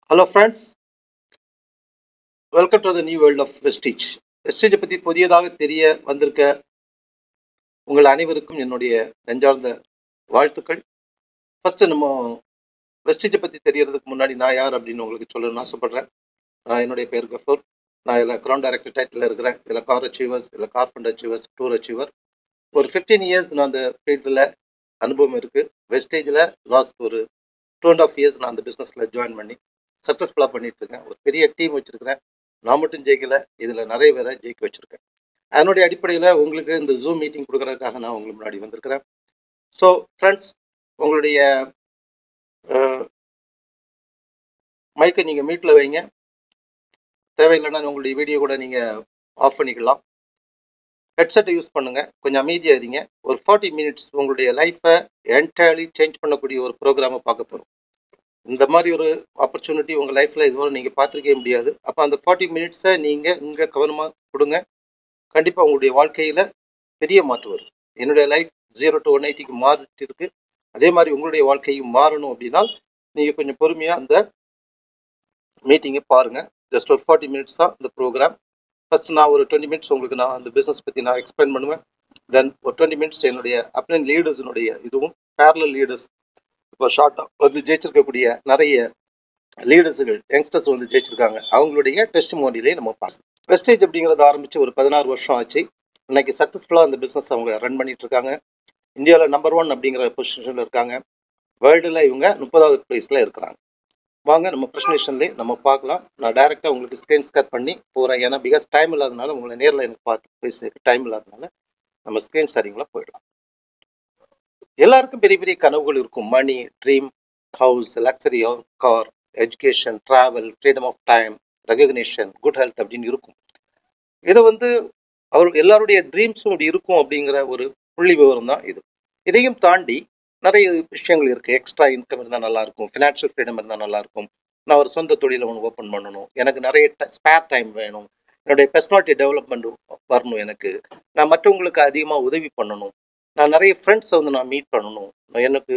hello friends welcome to the new world of Vestige வெஸ்டீஜை பற்றி புதியதாக தெரிய வந்திருக்க உங்கள் அனைவருக்கும் என்னுடைய நெஞ்சார்ந்த வாழ்த்துக்கள் ஃபர்ஸ்ட் நம்ம வெஸ்டீஜை பற்றி தெரியறதுக்கு முன்னாடி நான் யார் அப்படின்னு உங்களுக்கு சொல்லணும்னு ஆசைப்படுறேன் நான் என்னுடைய பேர் கஃபூர் நான் இதில் கிரவுண்ட் டைரக்டர் டைட்டில் இருக்கிறேன் இதில் கார் அச்சீவர்ஸ் இதில் car fund achievers tour achiever ஒரு ஃபிஃப்டீன் இயர்ஸ் நான் அந்த ஃபீல்டில் அனுபவம் இருக்குது வெஸ்டேஜில் லாஸ்ட் ஒரு டூ அண்ட் ஆஃப் இயர்ஸ் நான் அந்த பிஸ்னஸில் ஜாயின் பண்ணி சக்ஸஸ்ஃபுல்லாக பண்ணிட்டு இருக்கேன் ஒரு பெரிய டீம் வச்சிருக்கிறேன் நான் மட்டும் ஜெயிக்கல இதில் நிறைய பேரை ஜெயிக்க வச்சிருக்கேன் அதனுடைய அடிப்படையில் உங்களுக்கு இந்த ஜூம் மீட்டிங் கொடுக்கறதுக்காக நான் உங்களுக்கு முன்னாடி வந்திருக்கிறேன் ஸோ ஃப்ரெண்ட்ஸ் உங்களுடைய மைக்கை நீங்கள் மீட்டில் வைங்க தேவையில்லைன்னா உங்களுடைய வீடியோ கூட நீங்கள் ஆஃப் பண்ணிக்கலாம் ஹெட்செட்டை யூஸ் பண்ணுங்க கொஞ்சம் அமைதியாக இருங்க ஒரு ஃபார்ட்டி மினிட்ஸ் உங்களுடைய லைஃப்பை என்டையர்லி சேஞ்ச் பண்ணக்கூடிய ஒரு ப்ரோக்ராமை பார்க்க போகிறோம் இந்த மாதிரி ஒரு ஆப்பர்ச்சுனிட்டி உங்கள் லைஃப்பில் இதுவரை நீங்கள் பார்த்துருக்கவே முடியாது அப்போ அந்த ஃபார்ட்டி மினிட்ஸை நீங்கள் இங்கே கவனமாக கொடுங்க கண்டிப்பாக உங்களுடைய வாழ்க்கையில் பெரிய மாற்று வரும் என்னுடைய லைஃப் ஜீரோ டு ஒன் எயிட்டிக்கு மாறிட்டு இருக்கு அதே மாதிரி உங்களுடைய வாழ்க்கையும் மாறணும் அப்படின்னா நீங்கள் கொஞ்சம் பொறுமையாக அந்த மீட்டிங்கை பாருங்கள் ஜஸ்ட் ஒரு ஃபார்ட்டி மினிட்ஸ் தான் இந்த ப்ரோக்ராம் ஃபர்ஸ்ட் நான் ஒரு டுவெண்ட்டி மினிட்ஸ் உங்களுக்கு நான் அந்த பிஸ்னஸ் பற்றி நான் எக்ஸ்பிளைன் பண்ணுவேன் தென் ஒரு டுவெண்ட்டி மினிட்ஸ் என்னுடைய அப்ளைன் லீடர்ஸினுடைய இதுவும் பேரலல் லீடர்ஸ் இப்போ ஷார்ட்டாக வந்து ஜெயிச்சிருக்கக்கூடிய நிறைய லீடர்ஸுகள் யங்ஸ்டர்ஸ் வந்து ஜெயிச்சிருக்காங்க அவங்களுடைய டெஸ்ட் மோடியிலே நம்ம பார்க்கலாம் வெஸ்டேஜ் அப்படிங்கிறத ஆரம்பித்து ஒரு பதினாறு வருஷம் ஆச்சு இன்னைக்கு சக்ஸஸ்ஃபுல்லாக அந்த பிஸ்னஸ் அவங்க ரன் பண்ணிட்டு இருக்காங்க இந்தியாவில் நம்பர் ஒன் அப்படிங்கிற பொசிஷனில் இருக்காங்க வேர்ல்டில் இவங்க முப்பதாவது பிளேஸில் இருக்கிறாங்க வாங்க நம்ம ப்ரெசன்டேஷன்லேயே நம்ம பார்க்கலாம் நான் டைரெக்டாக உங்களுக்கு ஸ்க்ரீன் ஸ்கேர் பண்ணி போகிறேன் ஏன்னா பிகாஸ் டைம் இல்லாதனால உங்களை நேரில் எனக்கு பார்த்து பேச டைம் இல்லாதனால நம்ம ஸ்க்ரீன் ஷேரிங்கில் போயிடலாம் எல்லாருக்கும் பெரிய பெரிய கனவுகள் இருக்கும் money dream house luxury car education travel freedom of time recognition good health அப்படின்னு இருக்கும் இதை வந்து அவர் எல்லாருடைய ட்ரீம்ஸும் இப்படி இருக்கும் அப்படிங்கிற ஒரு புள்ளி விவரம் தான் இது இதையும் தாண்டி நிறைய விஷயங்கள் இருக்குது எக்ஸ்ட்ரா இன்கம் இருந்தால் நல்லா இருக்கும் ஃபினான்ஷியல் ஃப்ரீடம் இருந்தால் நல்லா இருக்கும் நான் ஒரு சொந்த தொழிலை ஒன்று ஓப்பன் பண்ணணும் எனக்கு நிறைய ஸ்பேர் டைம் வேணும் என்னுடைய பர்சனாலிட்டி டெவலப்மெண்ட் வரணும் எனக்கு நான் மற்றவங்களுக்கு அதிகமாக உதவி பண்ணணும் நான் நிறைய ஃப்ரெண்ட்ஸை வந்து நான் மீட் பண்ணணும் எனக்கு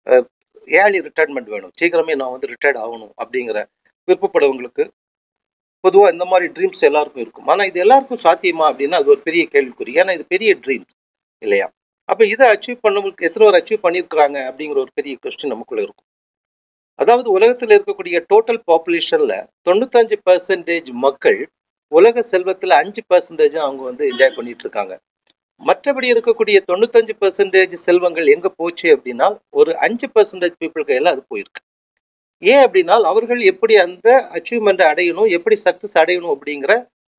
ஏர்லி ரிட்டைர்மெண்ட் வேணும் சீக்கிரமே நான் வந்து ரிட்டையர்ட் ஆகணும் அப்படிங்கிற விருப்பப்படுறவங்களுக்கு பொதுவாக இந்த மாதிரி ட்ரீம்ஸ் எல்லாருக்கும் இருக்கும் ஆனால் இது எல்லாருக்கும் சாத்தியமா அப்படின்னா அது ஒரு பெரிய கேள்விக்குறி ஏன்னா இது பெரிய ட்ரீம்ஸ் இல்லையா அப்போ இதை அச்சீவ் பண்ணவங்களுக்கு எத்தனை பேர் அச்சீவ் பண்ணியிருக்கிறாங்க அப்படிங்கிற ஒரு பெரிய கொஸ்டின் நமக்குள்ள இருக்கும் அதாவது உலகத்தில் இருக்கக்கூடிய டோட்டல் பாப்புலேஷன்ல தொண்ணூத்தஞ்சு பர்சன்டேஜ் மக்கள் உலக செல்வத்தில் அஞ்சு பர்சன்டேஜ் அவங்க வந்து என்ஜாய் பண்ணிட்டு இருக்காங்க மற்றபடி இருக்கக்கூடிய தொண்ணூத்தஞ்சு பர்சன்டேஜ் செல்வங்கள் எங்க போச்சு அப்படின்னா ஒரு அஞ்சு பர்சன்டேஜ் பீப்புள் கையில அது போயிருக்கு ஏன் அப்படின்னா அவர்கள் எப்படி அந்த அச்சீவ்மெண்ட் அடையணும் எப்படி சக்சஸ் அடையணும் அப்படிங்கிற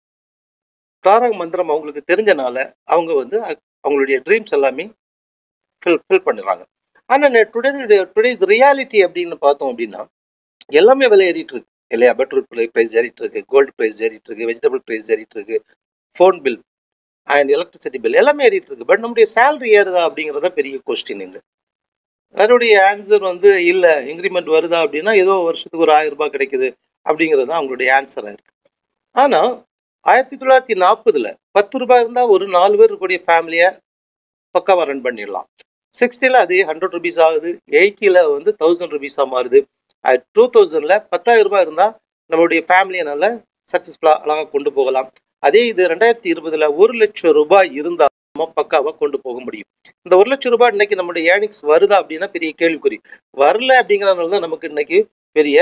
தாரக மந்திரம் அவங்களுக்கு தெரிஞ்சனால அவங்க வந்து அவங்களுடைய ட்ரீம்ஸ் எல்லாமே ஃபில் ஃபில் பண்ணிடுறாங்க ஆனால் டுடே டுடேஸ் ரியாலிட்டி அப்படின்னு பார்த்தோம் அப்படின்னா எல்லாமே விலை ஏறிட்டு இருக்கு இல்லையா பெட்ரோல் ப்ரைஸ் ஏறிட்டு இருக்கு கோல்டு ப்ரைஸ் ஏறிட்டு இருக்கு வெஜிடபிள் ப்ரைஸ் ஏறிட்டு இருக்கு phone bill and electricity bill எல்லாமே ஏறிட்டு இருக்கு பட் நம்முடைய சேலரி ஏறுதா அப்படிங்கிறத பெரிய கொஸ்டின் இங்க அதனுடைய ஆன்சர் வந்து இல்லை இன்க்ரிமெண்ட் வருதா அப்படின்னா ஏதோ வருஷத்துக்கு ஒரு ஆயிரம் ரூபாய் கிடைக்குது அப்படிங்கிறது தான் அவங்களுடைய ஆன்சராக இருக்கு ஆனால் ஆயிரத்தி தொள்ளாயிரத்தி நாற்பதுல பத்து ரூபாய் இருந்தால் ஒரு நாலு பேர் இருக்கக்கூடிய ஃபேமிலியை பக்காவாக ரன் பண்ணிடலாம் சிக்ஸ்டியில் அதே ஹண்ட்ரட் ருபீஸ் ஆகுது எயிட்டியில் வந்து தௌசண்ட் ருபீஸாக மாறுது டூ தௌசண்டில் பத்தாயிரம் ரூபாய் இருந்தால் நம்மளுடைய ஃபேமிலியை நல்லா சக்ஸஸ்ஃபுல்லாக அழகாக கொண்டு போகலாம் அதே இது ரெண்டாயிரத்தி இருபதுல ஒரு லட்சம் ரூபாய் இருந்தால் நம்ம பக்காவாக கொண்டு போக முடியும் இந்த ஒரு லட்சம் ரூபாய் இன்னைக்கு நம்மளுடைய ஏர்னிங்ஸ் வருதா அப்படின்னா பெரிய கேள்விக்குறி வரல அப்படிங்கிறதுனால தான் நமக்கு இன்னைக்கு பெரிய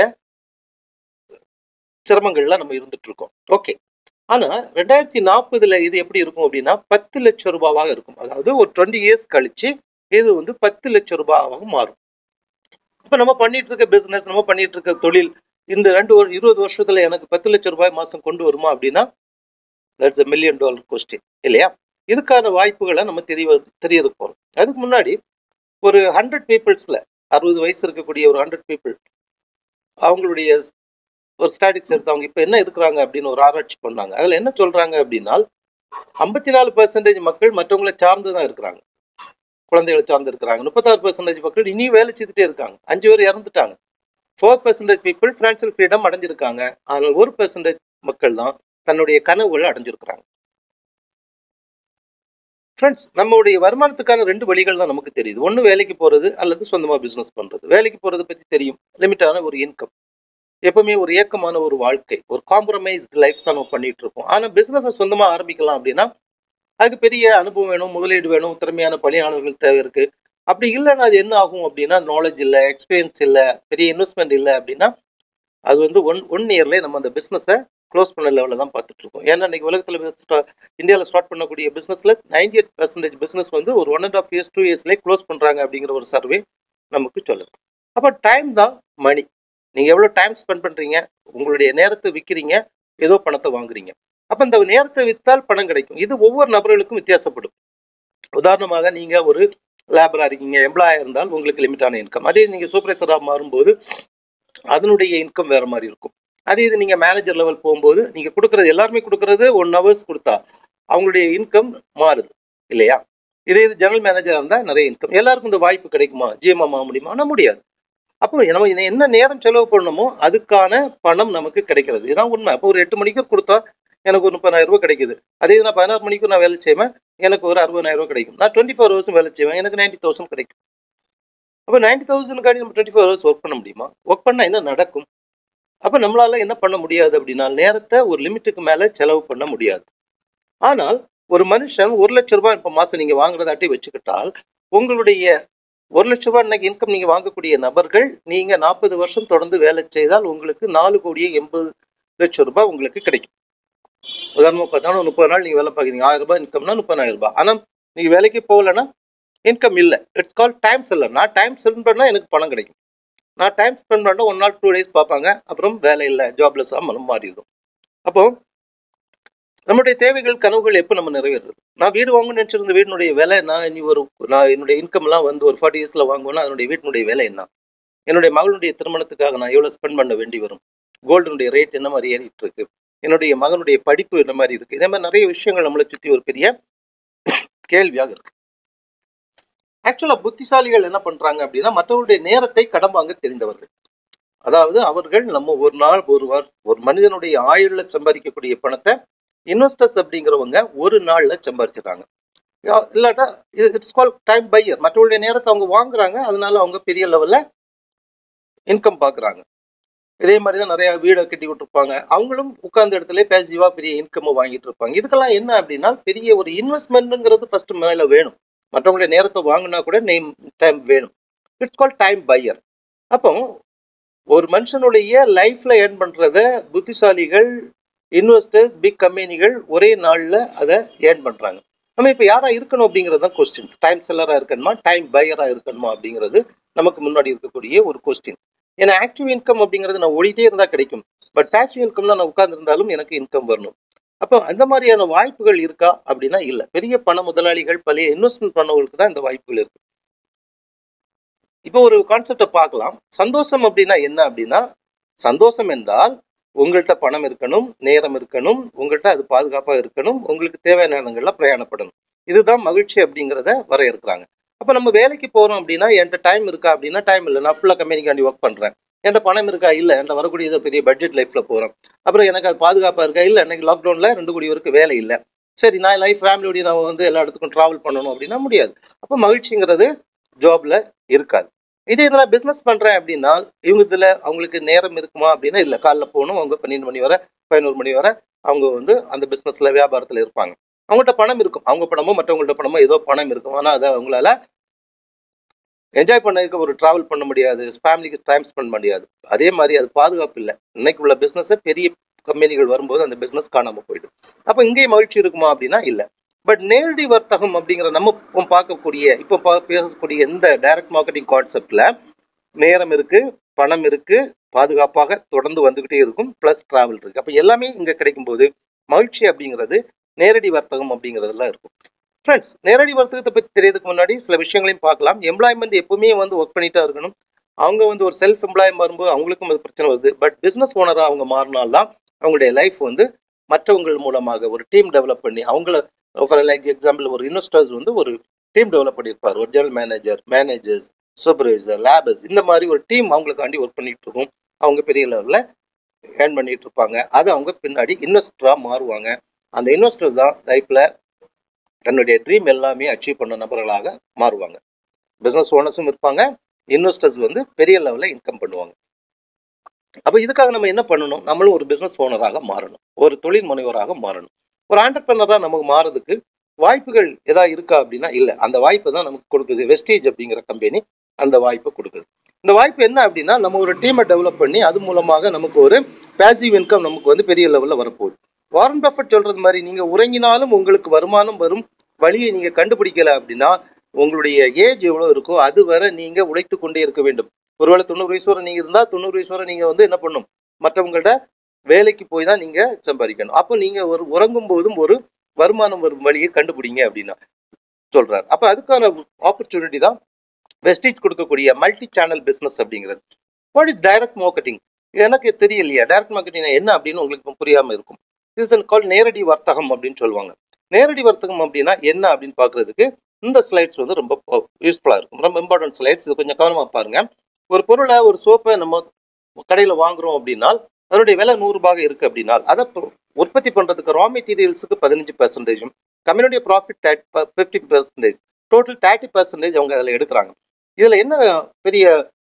சிரமங்கள்ல நம்ம இருந்துட்டு இருக்கோம் ஓகே ஆனா ரெண்டாயிரத்தி நாற்பதுல இது எப்படி இருக்கும் அப்படின்னா பத்து லட்சம் ரூபாவாக இருக்கும் அதாவது ஒரு டுவெண்ட்டி இயர்ஸ் கழிச்சு இது வந்து பத்து லட்சம் ரூபாவாக மாறும் இப்ப நம்ம பண்ணிட்டு இருக்க பிசினஸ் நம்ம பண்ணிட்டு இருக்க தொழில் இந்த ரெண்டு ஒரு இருபது வருஷத்துல எனக்கு பத்து லட்சம் ரூபாய் மாசம் கொண்டு வருமா அப்படின்னா that's a million dollar question இல்லையா இதுக்கான வாய்ப்புகளை நம்ம தெரிய தெரியறது போறோம் அதுக்கு முன்னாடி ஒரு ஹண்ட்ரட் பீப்புள்ஸ்ல அறுபது வயசு இருக்கக்கூடிய ஒரு ஹண்ட்ரட் பீப்புள் அவங்களுடைய ஒரு ஸ்டாட்டிக்ஸ் எடுத்து அவங்க இப்போ என்ன இருக்கிறாங்க அப்படின்னு ஒரு ஆராய்ச்சி பண்ணாங்க அதில் என்ன சொல்றாங்க அப்படின்னா ஐம்பத்தி நாலு பர்சன்டேஜ் மக்கள் மற்றவங்களை சார்ந்து தான் இருக்கிறாங்க குழந்தைகளை சார்ந்து இருக்கிறாங்க முப்பத்தாறு பர்சன்டேஜ் மக்கள் இனியும் வேலை செய்துட்டே இருக்காங்க அஞ்சு பேர் இறந்துட்டாங்க four percentage people financial freedom அடைஞ்சிருக்காங்க ஆனால் ஒரு பர்சன்டேஜ் மக்கள் தான் தன்னுடைய கனவுகளை அடைஞ்சிருக்கிறாங்க ஃப்ரெண்ட்ஸ் நம்மளுடைய வருமானத்துக்கான ரெண்டு வழிகள் தான் நமக்கு தெரியுது ஒன்று வேலைக்கு போகிறது அல்லது சொந்தமாக பிஸ்னஸ் பண்ணுறது வேலைக்கு போகிறத பற்றி தெரியும் லிமிட்டான ஒரு இன்கம் எப்பவுமே ஒரு ஏக்கமான ஒரு வாழ்க்கை ஒரு காம்ப்ரமைஸ்ட் லைஃப் தான் நம்ம பண்ணிட்டு இருக்கோம் ஆனா பிசினஸ் சொந்தமா ஆரம்பிக்கலாம் அப்படின்னா அதுக்கு பெரிய அனுபவம் வேணும் முதலீடு வேணும் திறமையான பணியாளர்கள் தேவை இருக்கு அப்படி இல்லைன்னா அது என்ன ஆகும் அப்படின்னா நாலேஜ் இல்லை எக்ஸ்பீரியன்ஸ் இல்லை பெரிய இன்வெஸ்ட்மெண்ட் இல்லை அப்படின்னா அது வந்து ஒன் ஒன் இயர்லேயே நம்ம அந்த பிஸ்னஸை க்ளோஸ் பண்ண லெவலில் தான் பார்த்துட்டு இருக்கோம் ஏன்னா இன்னைக்கு உலகத்தில் இந்தியாவில் ஸ்டார்ட் பண்ணக்கூடிய பிஸ்னஸில் நைன்டி எயிட் பர்சன்டேஜ் பிஸ்னஸ் வந்து ஒரு one and half years two இயர்ஸ்லேயே க்ளோஸ் பண்ணுறாங்க அப்படிங்கிற ஒரு சர்வே நமக்கு சொல்லுது அப்போ டைம் தான் மணி நீங்கள் எவ்வளோ டைம் ஸ்பெண்ட் பண்ணுறீங்க உங்களுடைய நேரத்தை விற்கிறீங்க ஏதோ பணத்தை வாங்குறீங்க அப்போ இந்த நேரத்தை விற்றால் பணம் கிடைக்கும் இது ஒவ்வொரு நபர்களுக்கும் வித்தியாசப்படும் உதாரணமாக நீங்கள் ஒரு லேபராக இருக்கீங்க எம்ப்ளாயாக இருந்தால் உங்களுக்கு லிமிட்டான இன்கம் அதே நீங்கள் சூப்பர்வைசராக மாறும்போது அதனுடைய இன்கம் வேற மாதிரி இருக்கும் அதே இது நீங்கள் மேனேஜர் லெவல் போகும்போது நீங்கள் கொடுக்குறது எல்லாருமே கொடுக்குறது ஒன் ஹவர்ஸ் கொடுத்தா அவங்களுடைய இன்கம் மாறுது இல்லையா இதே இது ஜெனரல் மேனேஜராக இருந்தால் நிறைய இன்கம் எல்லாருக்கும் இந்த வாய்ப்பு கிடைக்குமா ஜிஎம் ஆக முடியுமா ஆனால் முடியாது அப்போ நம்ம இது என்ன நேரம் செலவு பண்ணணுமோ அதுக்கான பணம் நமக்கு கிடைக்கிறது இதுதான் உண்மை அப்போ ஒரு எட்டு மணிக்கு கொடுத்தா எனக்கு ஒரு முப்பதாயிரம் ரூபாய் கிடைக்குது அதே இது நான் பதினாறு மணிக்கு நான் வேலை செய்வேன் எனக்கு ஒரு அறுபதாயிரம் ரூபாய் கிடைக்கும் நான் டுவெண்ட்டி ஃபோர் ஹவர்ஸும் வேலை செய்வேன் எனக்கு நைன்டி தௌசண்ட் கிடைக்கும் அப்போ நைன்டி தௌசண்ட்காண்டி நம்ம டுவெண்ட்டி ஃபோர் ஹவர்ஸ் ஒர்க் பண்ண முடியுமா ஒர்க் பண்ணால் என்ன நடக்கும் அப்போ நம்மளால என்ன பண்ண முடியாது அப்படின்னா நேரத்தை ஒரு லிமிட்டுக்கு மேலே செலவு பண்ண முடியாது ஆனால் ஒரு மனுஷன் ஒரு லட்ச ரூபாய் இப்போ மாதம் நீங்கள் வாங்குறதாட்டி வச்சுக்கிட்டால் உங்களுடைய ஒரு லட்ச ரூபாய் இன்னைக்கு இன்கம் நீங்கள் வாங்கக்கூடிய நபர்கள் நீங்கள் நாற்பது வருஷம் தொடர்ந்து வேலை செய்தால் உங்களுக்கு நாலு கோடியே எண்பது லட்சம் ரூபாய் உங்களுக்கு கிடைக்கும் உதாரணமாக பார்த்தா முப்பது நாள் நீங்கள் வேலை பார்க்குறீங்க ஆயிரம் ரூபாய் இன்கம்னா முப்பதாயிரம் ரூபாய் ஆனால் நீங்கள் வேலைக்கு போகலைன்னா இன்கம் இல்லை இட்ஸ் கால் டைம் செல்லர் நான் டைம் ஸ்பெண்ட் பண்ணால் எனக்கு பணம் கிடைக்கும் நான் டைம் ஸ்பெண்ட் பண்ணால் ஒன் நாள் டூ டேஸ் பார்ப்பாங்க அப்புறம் வேலை இல்லை ஜாப்லெஸ்ஸாக மனம் மாறிடும் அப்போ நம்முடைய தேவைகள் கனவுகள் எப்போ நம்ம நிறைவேறுறது நான் வீடு வாங்கணும்னு நினச்சிருந்த வீடினுடைய விலை நான் இனி ஒரு நான் என்னுடைய இன்கம்லாம் வந்து ஒரு ஃபார்ட்டி இயர்ஸில் வாங்குவேன்னா அதனுடைய வீட்டினுடைய விலை என்ன என்னுடைய மகளுடைய திருமணத்துக்காக நான் எவ்வளோ ஸ்பெண்ட் பண்ண வேண்டி வரும் கோல்டுனுடைய ரேட் என்ன மாதிரி ஏறிட்டு இருக்கு என்னுடைய மகனுடைய படிப்பு என்ன மாதிரி இருக்கு இதே மாதிரி நிறைய விஷயங்கள் நம்மளை சுற்றி ஒரு பெரிய கேள்வியாக இருக்கு ஆக்சுவலாக புத்திசாலிகள் என்ன பண்றாங்க அப்படின்னா மற்றவருடைய நேரத்தை கடன் வாங்க தெரிந்தவர்கள் அதாவது அவர்கள் நம்ம ஒரு நாள் ஒரு வார் ஒரு மனிதனுடைய ஆயுள்ல சம்பாதிக்கக்கூடிய பணத்தை இன்வெஸ்டர்ஸ் அப்படிங்கிறவங்க ஒரு நாள்ல சம்பாரிச்சிடுறாங்க இல்லாட்டா இட்ஸ் கால் டைம் பையர் மற்றவருடைய நேரத்தை அவங்க வாங்குறாங்க அதனால அவங்க பெரிய லெவல்ல இன்கம் பார்க்குறாங்க இதே மாதிரி தான் நிறைய வீடை கட்டி விட்டுருப்பாங்க அவங்களும் உட்கார்ந்த இடத்துல பேசிவா பெரிய இன்கம் வாங்கிட்டு இருப்பாங்க இதுக்கெல்லாம் என்ன அப்படின்னா பெரிய ஒரு இன்வெஸ்ட்மெண்ட்டுங்கிறது ஃபர்ஸ்ட் மேல வேணும் மற்றவங்களுடைய நேரத்தை வாங்கினா கூட நேம் டைம் வேணும் இட்ஸ் கால் டைம் பையர் அப்போ ஒரு மனுஷனுடைய லைஃப்ல ஏர்ன் பண்றத புத்திசாலிகள் இன்வெஸ்டர்ஸ் பிக் கம்பெனிகள் ஒரே நாள்ல அதை ஏர்ன் பண்றாங்க நம்ம இப்போ யாரா இருக்கணும் அப்படிங்கிறது தான் கொஸ்டின்ஸ் டைம் செல்லரா இருக்கணுமா டைம் பையரா இருக்கணுமா அப்படிங்கிறது நமக்கு முன்னாடி இருக்கக்கூடிய ஒரு கொஸ்டின் ஏன்னா ஆக்டிவ் இன்கம் அப்படிங்கிறது நான் ஓடிட்டே இருந்தா கிடைக்கும் பட் பேசிவ் இன்கம்னா நான் உட்கார்ந்துருந்தாலும் எனக்கு இன்கம் வரணும் அப்போ அந்த மாதிரியான வாய்ப்புகள் இருக்கா அப்படின்னா இல்லை பெரிய பண முதலாளிகள் பழைய இன்வெஸ்ட்மெண்ட் பண்ணவங்களுக்கு தான் இந்த வாய்ப்புகள் இருக்கு இப்போ ஒரு கான்செப்டை பார்க்கலாம் சந்தோஷம் அப்படின்னா என்ன அப்படின்னா சந்தோஷம் என்றால் உங்கள்கிட்ட பணம் இருக்கணும் நேரம் இருக்கணும் உங்கள்கிட்ட அது பாதுகாப்பாக இருக்கணும் உங்களுக்கு தேவையான இடங்கள்ல பிரயாணப்படணும் இதுதான் மகிழ்ச்சி அப்படிங்கிறத வரையறுக்கிறாங்க அப்போ நம்ம வேலைக்கு போகிறோம் அப்படின்னா என்கிட்ட டைம் இருக்கா அப்படின்னா டைம் இல்லை நான் ஃபுல்லாக கம்பெனிக்காண்டி ஒர்க் பண்ணுறேன் என்கிட்ட பணம் இருக்கா இல்லை என்கிட்ட வரக்கூடிய பெரிய பட்ஜெட் லைஃப்பில் போகிறோம் அப்புறம் எனக்கு அது பாதுகாப்பாக இருக்கா இல்லை இன்னைக்கு லாக்டவுனில் ரெண்டு கோடி வரைக்கும் வேலை இல்லை சரி நான் லைஃப் ஃபேமிலியோடய நான் வந்து எல்லா இடத்துக்கும் ட்ராவல் பண்ணணும் அப்படின்னா முடியாது அப்போ மகிழ்ச்சிங்கிறது ஜாப்ல இருக்காது இதே இதில் பிஸ்னஸ் பண்ணுறேன் அப்படின்னா இவங்க இதில் அவங்களுக்கு நேரம் இருக்குமா அப்படின்னா இல்லை காலைல போகணும் அவங்க பன்னெண்டு மணி வரை பதினோரு மணி வரை அவங்க வந்து அந்த பிஸ்னஸில் வியாபாரத்தில் இருப்பாங்க அவங்கள்ட்ட பணம் இருக்கும் அவங்க பணமோ மற்றவங்கள்ட்ட பணமோ ஏதோ பணம் இருக்கும் ஆனால் அதை அவங்களால என்ஜாய் பண்ணதுக்கு ஒரு ட்ராவல் பண்ண முடியாது ஃபேமிலிக்கு டைம் ஸ்பெண்ட் முடியாது அதே மாதிரி அது பாதுகாப்பு இல்லை இன்னைக்கு உள்ள பிஸ்னஸை பெரிய கம்பெனிகள் வரும்போது அந்த பிஸ்னஸ் காணாமல் போயிடும் அப்போ இங்கேயும் மகிழ்ச்சி இருக்குமா அப்படின்னா இல்லை பட் நேரடி வர்த்தகம் அப்படிங்கிற நம்ம இப்போ பார்க்கக்கூடிய இப்போ பா பேசக்கூடிய இந்த டைரக்ட் மார்க்கெட்டிங் கான்செப்ட்ல நேரம் இருக்கு பணம் இருக்கு பாதுகாப்பாக தொடர்ந்து வந்துகிட்டே இருக்கும் ப்ளஸ் டிராவல் இருக்கு அப்போ எல்லாமே இங்கே கிடைக்கும்போது மகிழ்ச்சி அப்படிங்கிறது நேரடி வர்த்தகம் அப்படிங்கிறதெல்லாம் இருக்கும் ஃப்ரெண்ட்ஸ் நேரடி வர்த்தகத்தை பற்றி தெரியறதுக்கு முன்னாடி சில விஷயங்களையும் பார்க்கலாம் எம்ப்ளாய்மெண்ட் எப்பவுமே வந்து ஒர்க் பண்ணிட்டா இருக்கணும் அவங்க வந்து ஒரு செல்ஃப் எம்ப்ளாய் வரும்போது அவங்களுக்கும் அது பிரச்சனை வருது பட் பிஸ்னஸ் ஓனராக அவங்க மாறினால்தான் அவங்களுடைய லைஃப் வந்து மற்றவங்கள் மூலமாக ஒரு டீம் டெவலப் பண்ணி அவங்கள ஃபார் லைக் எக்ஸாம்பிள் ஒரு இன்வெஸ்டர்ஸ் வந்து ஒரு டீம் டெவலப் பண்ணியிருப்பார் ஒரு general manager managers supervisor labours இந்த மாதிரி ஒரு டீம் அவங்களுக்காண்டி ஒர்க் பண்ணிட்டு இருக்கும் அவங்க பெரிய லெவலில் ஏர்ன் பண்ணிட்டு இருப்பாங்க அது அவங்க பின்னாடி இன்வெஸ்டராக மாறுவாங்க அந்த இன்வெஸ்டர் தான் லைஃப்பில் தன்னுடைய ட்ரீம் எல்லாமே அச்சீவ் பண்ண நபர்களாக மாறுவாங்க பிஸ்னஸ் ஓனர்ஸும் இருப்பாங்க இன்வெஸ்டர்ஸ் வந்து பெரிய லெவலில் இன்கம் பண்ணுவாங்க அப்போ இதுக்காக நம்ம என்ன பண்ணணும் நம்மளும் ஒரு பிசினஸ் ஓனராக மாறணும் ஒரு தொழில் முனைவராக மாறணும் ஒரு ஆண்டர்பிரினராக நமக்கு மாறதுக்கு வாய்ப்புகள் ஏதாவது இருக்கா அப்படின்னா இல்லை அந்த வாய்ப்பு தான் நமக்கு கொடுக்குது வெஸ்டேஜ் அப்படிங்கிற கம்பெனி அந்த வாய்ப்பை கொடுக்குது இந்த வாய்ப்பு என்ன அப்படின்னா நம்ம ஒரு டீமை டெவலப் பண்ணி அது மூலமாக நமக்கு ஒரு பேசிவ் இன்கம் நமக்கு வந்து பெரிய லெவலில் வரப்போகுது வாரன் பஃபட் சொல்றது மாதிரி நீங்க உறங்கினாலும் உங்களுக்கு வருமானம் வரும் வழியை நீங்க கண்டுபிடிக்கல அப்படின்னா உங்களுடைய ஏஜ் எவ்வளவு இருக்கோ அது வரை நீங்க உழைத்து கொண்டே இருக்க வேண்டும் ஒருவேளை தொண்ணூறு வயசு வரை நீங்க இருந்தா தொண்ணூறு வயசு வரை நீங்க வந்து என்ன பண்ணும் மற்றவங்கள்ட்ட வேலைக்கு போய் தான் நீங்க சம்பாதிக்கணும் அப்போ நீங்க ஒரு உறங்கும் போதும் ஒரு வருமானம் வரும் வழியை கண்டுபிடிங்க அப்படின்னா சொல்றாரு அப்ப அதுக்கான ஆப்பர்ச்சுனிட்டி தான் வெஸ்டேஜ் கொடுக்கக்கூடிய மல்டி சேனல் பிசினஸ் அப்படிங்கிறது வாட் இஸ் டைரக்ட் மார்க்கெட்டிங் எனக்கு தெரியலையா டைரக்ட் மார்க்கெட்டிங் என்ன அப்படின்னு உங்களுக்கு புரியாம இருக்கும் இது கால் நேரடி வர்த்தகம் அப்படின்னு சொல்லுவாங்க நேரடி வர்த்தகம் அப்படின்னா என்ன அப்படின்னு பாக்குறதுக்கு இந்த ஸ்லைட்ஸ் வந்து ரொம்ப யூஸ்ஃபுல்லா இருக்கும் ரொம்ப இம்பார்ட்டன்ட் ஸ்லைட்ஸ் இது கொஞ்சம் கவனமா பாருங்க ஒரு பொருளை ஒரு சோப்பை நம்ம கடையில வாங்குறோம் அப்படின்னா அதனுடைய விலை நூறு ரூபாய் இருக்கு அப்படின்னா அதை பொ- உற்பத்தி பண்றதுக்கு ரா மெட்டீரியல்ஸுக்கு பதினஞ்சு பெர்சன்டேஜும் கம்பெனியுடைய profit fifty percentage total thirty percentage அவங்க அதில் எடுக்கிறாங்க இதுல என்ன பெரிய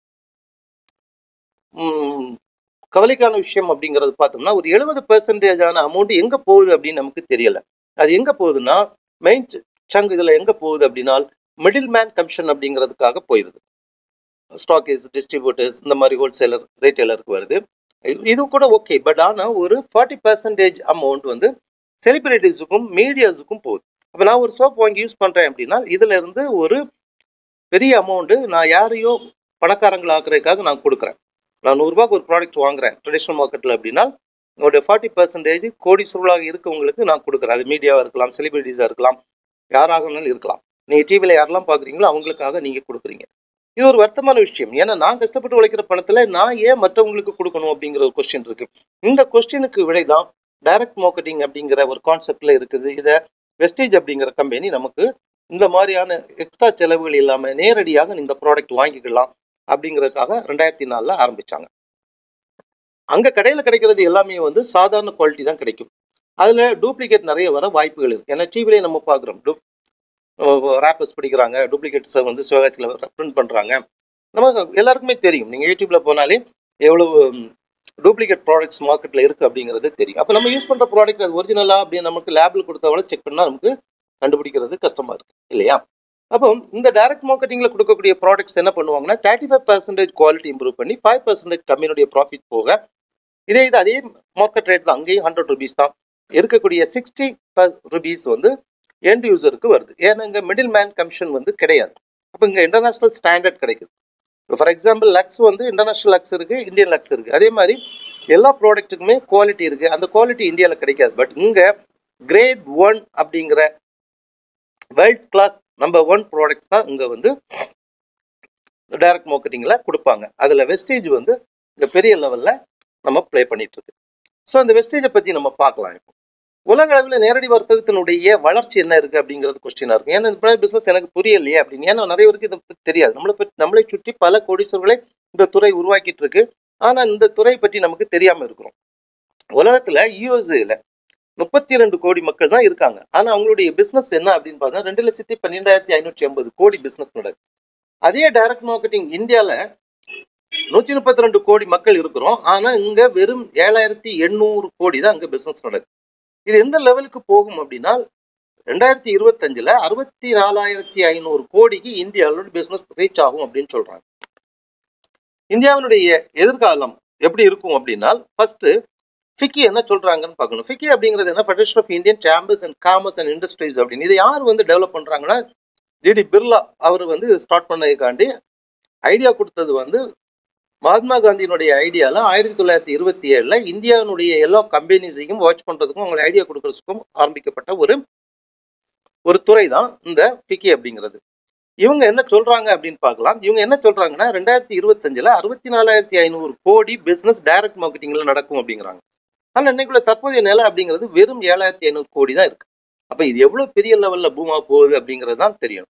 ம், கவலைக்கான விஷயம் அப்படிங்கிறது பார்த்தோம்னா ஒரு எழுபது பெர்சன்டேஜான அமௌண்ட் எங்க போகுது அப்படின்னு நமக்கு தெரியல அது எங்க போகுதுன்னா மெயின் சங்க் இதுல எங்க போகுது அப்படின்னா மிடில் மேன் கமிஷன் அப்படிங்கிறதுக்காக போயிருது ஸ்டாக்கேஸ் டிஸ்ட்ரிபியூட்டர்ஸ் இந்த மாதிரி ஹோல்சேலர் ரீட்டைலருக்கு வருது இது- இது கூட ஓகே பட் ஆனா ஒரு ஃபார்ட்டி பர்சன்டேஜ் அமௌண்ட் வந்து செலிபிரிட்டிஸுக்கும் மீடியாஸுக்கும் போகுது அப்போ நான் ஒரு சோப் வாங்கி யூஸ் பண்றேன் அப்படின்னா இதுல இருந்து ஒரு பெரிய அமௌண்ட் நான் யாரையோ பணக்காரங்களை ஆக்குறதுக்காக நான் கொடுக்குறேன் நான் நூறுரூபாய்க்கு ஒரு ப்ராடக்ட் வாங்குறேன் ட்ரெடிஷ்னல் மார்க்கெட்டில் அப்படின்னா உங்களுடைய ஃபார்ட்டி பர்சன்டேஜ் கோடி சுருளாக இருக்கவங்களுக்கு நான் கொடுக்குறேன் அது மீடியாவாக இருக்கலாம் செலிபிரிட்டிஸாக இருக்கலாம் யாராக வேணாலும் இருக்கலாம் நீங்கள் டிவியில் யாரெல்லாம் பார்க்குறீங்களோ அவங்களுக்காக நீங்கள் கொடுக்குறீங்க இது ஒரு வருத்தமான விஷயம் ஏன்னா நான் கஷ்டப்பட்டு உழைக்கிற பணத்தில் நான் ஏன் மற்றவங்களுக்கு கொடுக்கணும் அப்படிங்கிற ஒரு கொஸ்டின் இருக்கு இந்த கொஸ்டினுக்கு விடை தான் டைரக்ட் மார்க்கெட்டிங் அப்படிங்கிற ஒரு கான்செப்ட்ல இருக்குது இதை வெஸ்டேஜ் அப்படிங்கிற கம்பெனி நமக்கு இந்த மாதிரியான எக்ஸ்ட்ரா செலவுகள் இல்லாமல் நேரடியாக இந்த ப்ராடக்ட் வாங்கிக்கலாம் அப்படிங்கிறதுக்காக ரெண்டாயிரத்தி நாலில் ஆரம்பிச்சாங்க அங்க கடையில் கிடைக்கிறது எல்லாமே வந்து சாதாரண குவாலிட்டி தான் கிடைக்கும் அதுல டூப்ளிகேட் நிறைய வர வாய்ப்புகள் இருக்கு ஏன்னா டிவிலே நம்ம பார்க்குறோம் ரேப்பர்ஸ் பிடிக்கிறாங்க டூப்ளிகேட்ஸை வந்து சிவகாசியில் பிரிண்ட் பண்றாங்க நமக்கு எல்லாருக்குமே தெரியும் நீங்க யூடியூப்ல போனாலே எவ்வளவு டூப்ளிகேட் ப்ராடக்ட்ஸ் மார்க்கெட்ல இருக்கு அப்படிங்கிறது தெரியும் அப்போ நம்ம யூஸ் பண்ற ப்ராடக்ட் அது ஒரிஜினலா அப்படின்னு நமக்கு லேபில் கொடுத்தவள செக் பண்ணா நமக்கு கண்டுபிடிக்கிறது கஷ்டமா இருக்கு இல்லையா அப்போ இந்த டைரக்ட் மார்க்கெட்டிங்ல கொடுக்கக்கூடிய ப்ராடக்ட்ஸ் என்ன பண்ணுவாங்கன்னா thirty five percentage quality improve பண்ணி ஃபைவ் பர்சன்டேஜ் கம்பெனியுடைய ப்ராஃபிட் போக இதே இது அதே மார்க்கெட் ரேட் தான் அங்கேயும் ஹண்ட்ரட் ருபீஸ் தான் இருக்கக்கூடிய சிக்ஸ்டி ருபீஸ் வந்து எண்ட் யூசருக்கு வருது ஏன்னா இங்க மிடில் மேன் கமிஷன் வந்து கிடையாது அப்போ இங்க இன்டர்நேஷனல் ஸ்டாண்டர்ட் கிடைக்குது ஃபார் எக்ஸாம்பிள் லக்ஸ் வந்து இன்டர்நேஷனல் லக்ஸ் இருக்கு இந்தியன் லக்ஸ் இருக்கு அதே மாதிரி எல்லா ப்ராடக்ட்டுக்குமே குவாலிட்டி இருக்கு அந்த குவாலிட்டி இந்தியாவில் கிடைக்காது பட் இங்க கிரேட் ஒன் அப்படிங்கிற world class number one products தான் இங்க வந்து டைரக்ட் மார்க்கெட்டிங்ல கொடுப்பாங்க அதுல வெஸ்டேஜ் வந்து இந்த பெரிய லெவல்ல நம்ம ப்ளே பண்ணிட்டு இருக்கு ஸோ அந்த வெஸ்டேஜை பத்தி நம்ம பார்க்கலாம் இப்போ உலக அளவில் நேரடி வர்த்தகத்தினுடைய வளர்ச்சி என்ன இருக்கு அப்படிங்கிறது கொஸ்டினா இருக்கும் ஏன்னா இந்த பிசினஸ் எனக்கு புரியலையே அப்படின்னு ஏன்னா நிறைய பேருக்கு இதை பத்தி தெரியாது நம்மளை பற்றி நம்மளை சுற்றி பல கோடீஸ்வரர்களை இந்த துறை உருவாக்கிட்டு இருக்கு ஆனா இந்த துறை பற்றி நமக்கு தெரியாம இருக்கிறோம் உலகத்துல யூஎஸ்ஏல முப்பத்தி ரெண்டு கோடி மக்கள் தான் இருக்காங்க ஆனா அவங்களுடைய பிசினஸ் என்ன அப்படின்னு பார்த்தா ரெண்டு லட்சத்தி பன்னெண்டாயிரத்தி ஐநூற்றி ஐம்பது கோடி பிசினஸ் நடக்குது அதே டைரக்ட் மார்க்கெட்டிங் இந்தியால நூத்தி முப்பத்தி ரெண்டு கோடி மக்கள் இருக்கிறோம் ஆனா இங்க வெறும் ஏழாயிரத்தி எண்ணூறு கோடி தான் அங்க பிசினஸ் நடக்குது இது எந்த லெவலுக்கு போகும் அப்படின்னா ரெண்டாயிரத்தி இருபத்தஞ்சுல அறுபத்தி நாலாயிரத்தி ஐநூறு கோடிக்கு இந்தியாவோட பிசினஸ் ரீச் ஆகும் அப்படின்னு சொல்றாங்க இந்தியாவினுடைய எதிர்காலம் எப்படி இருக்கும் அப்படின்னா ஃபர்ஸ்ட் ஃபிக்கி என்ன சொல்றாங்கன்னு பார்க்கணும் ஃபிக்கி அப்படிங்கிறது என்ன federation of Indian chambers and commerce and industries அப்படின்னு இது யார் வந்து டெவலப் பண்றாங்கன்னா ஜிடி பிர்லா அவர் வந்து ஸ்டார்ட் பண்ணதுக்காண்டி ஐடியா கொடுத்தது வந்து மகாத்மா காந்தியினுடைய ஐடியால ஆயிரத்தி தொள்ளாயிரத்தி இருபத்தி ஏழுல இந்தியாவினுடைய எல்லா கம்பெனிஸையும் வாட்ச் பண்றதுக்கும் அவங்களை ஐடியா கொடுக்கறதுக்கும் ஆரம்பிக்கப்பட்ட ஒரு ஒரு துறை தான் இந்த ஃபிக்கி அப்படிங்கிறது இவங்க என்ன சொல்றாங்க அப்படின்னு பார்க்கலாம் இவங்க என்ன சொல்றாங்கன்னா ரெண்டாயிரத்தி இருபத்தஞ்சுல அறுபத்தி நாலாயிரத்தி ஐநூறு கோடி பிசினஸ் டைரக்ட் மார்க்கெட்டிங்ல நடக்கும் அப்படிங்கிறாங்க ஆனா இன்னைக்குள்ள தற்போதைய நிலை அப்படிங்கிறது வெறும் ஏழாயிரத்தி ஐநூறு கோடி தான் இருக்கு அப்ப இது எவ்வளவு பெரிய லெவல்ல பூமா போகுது அப்படிங்கிறது தான் தெரியும்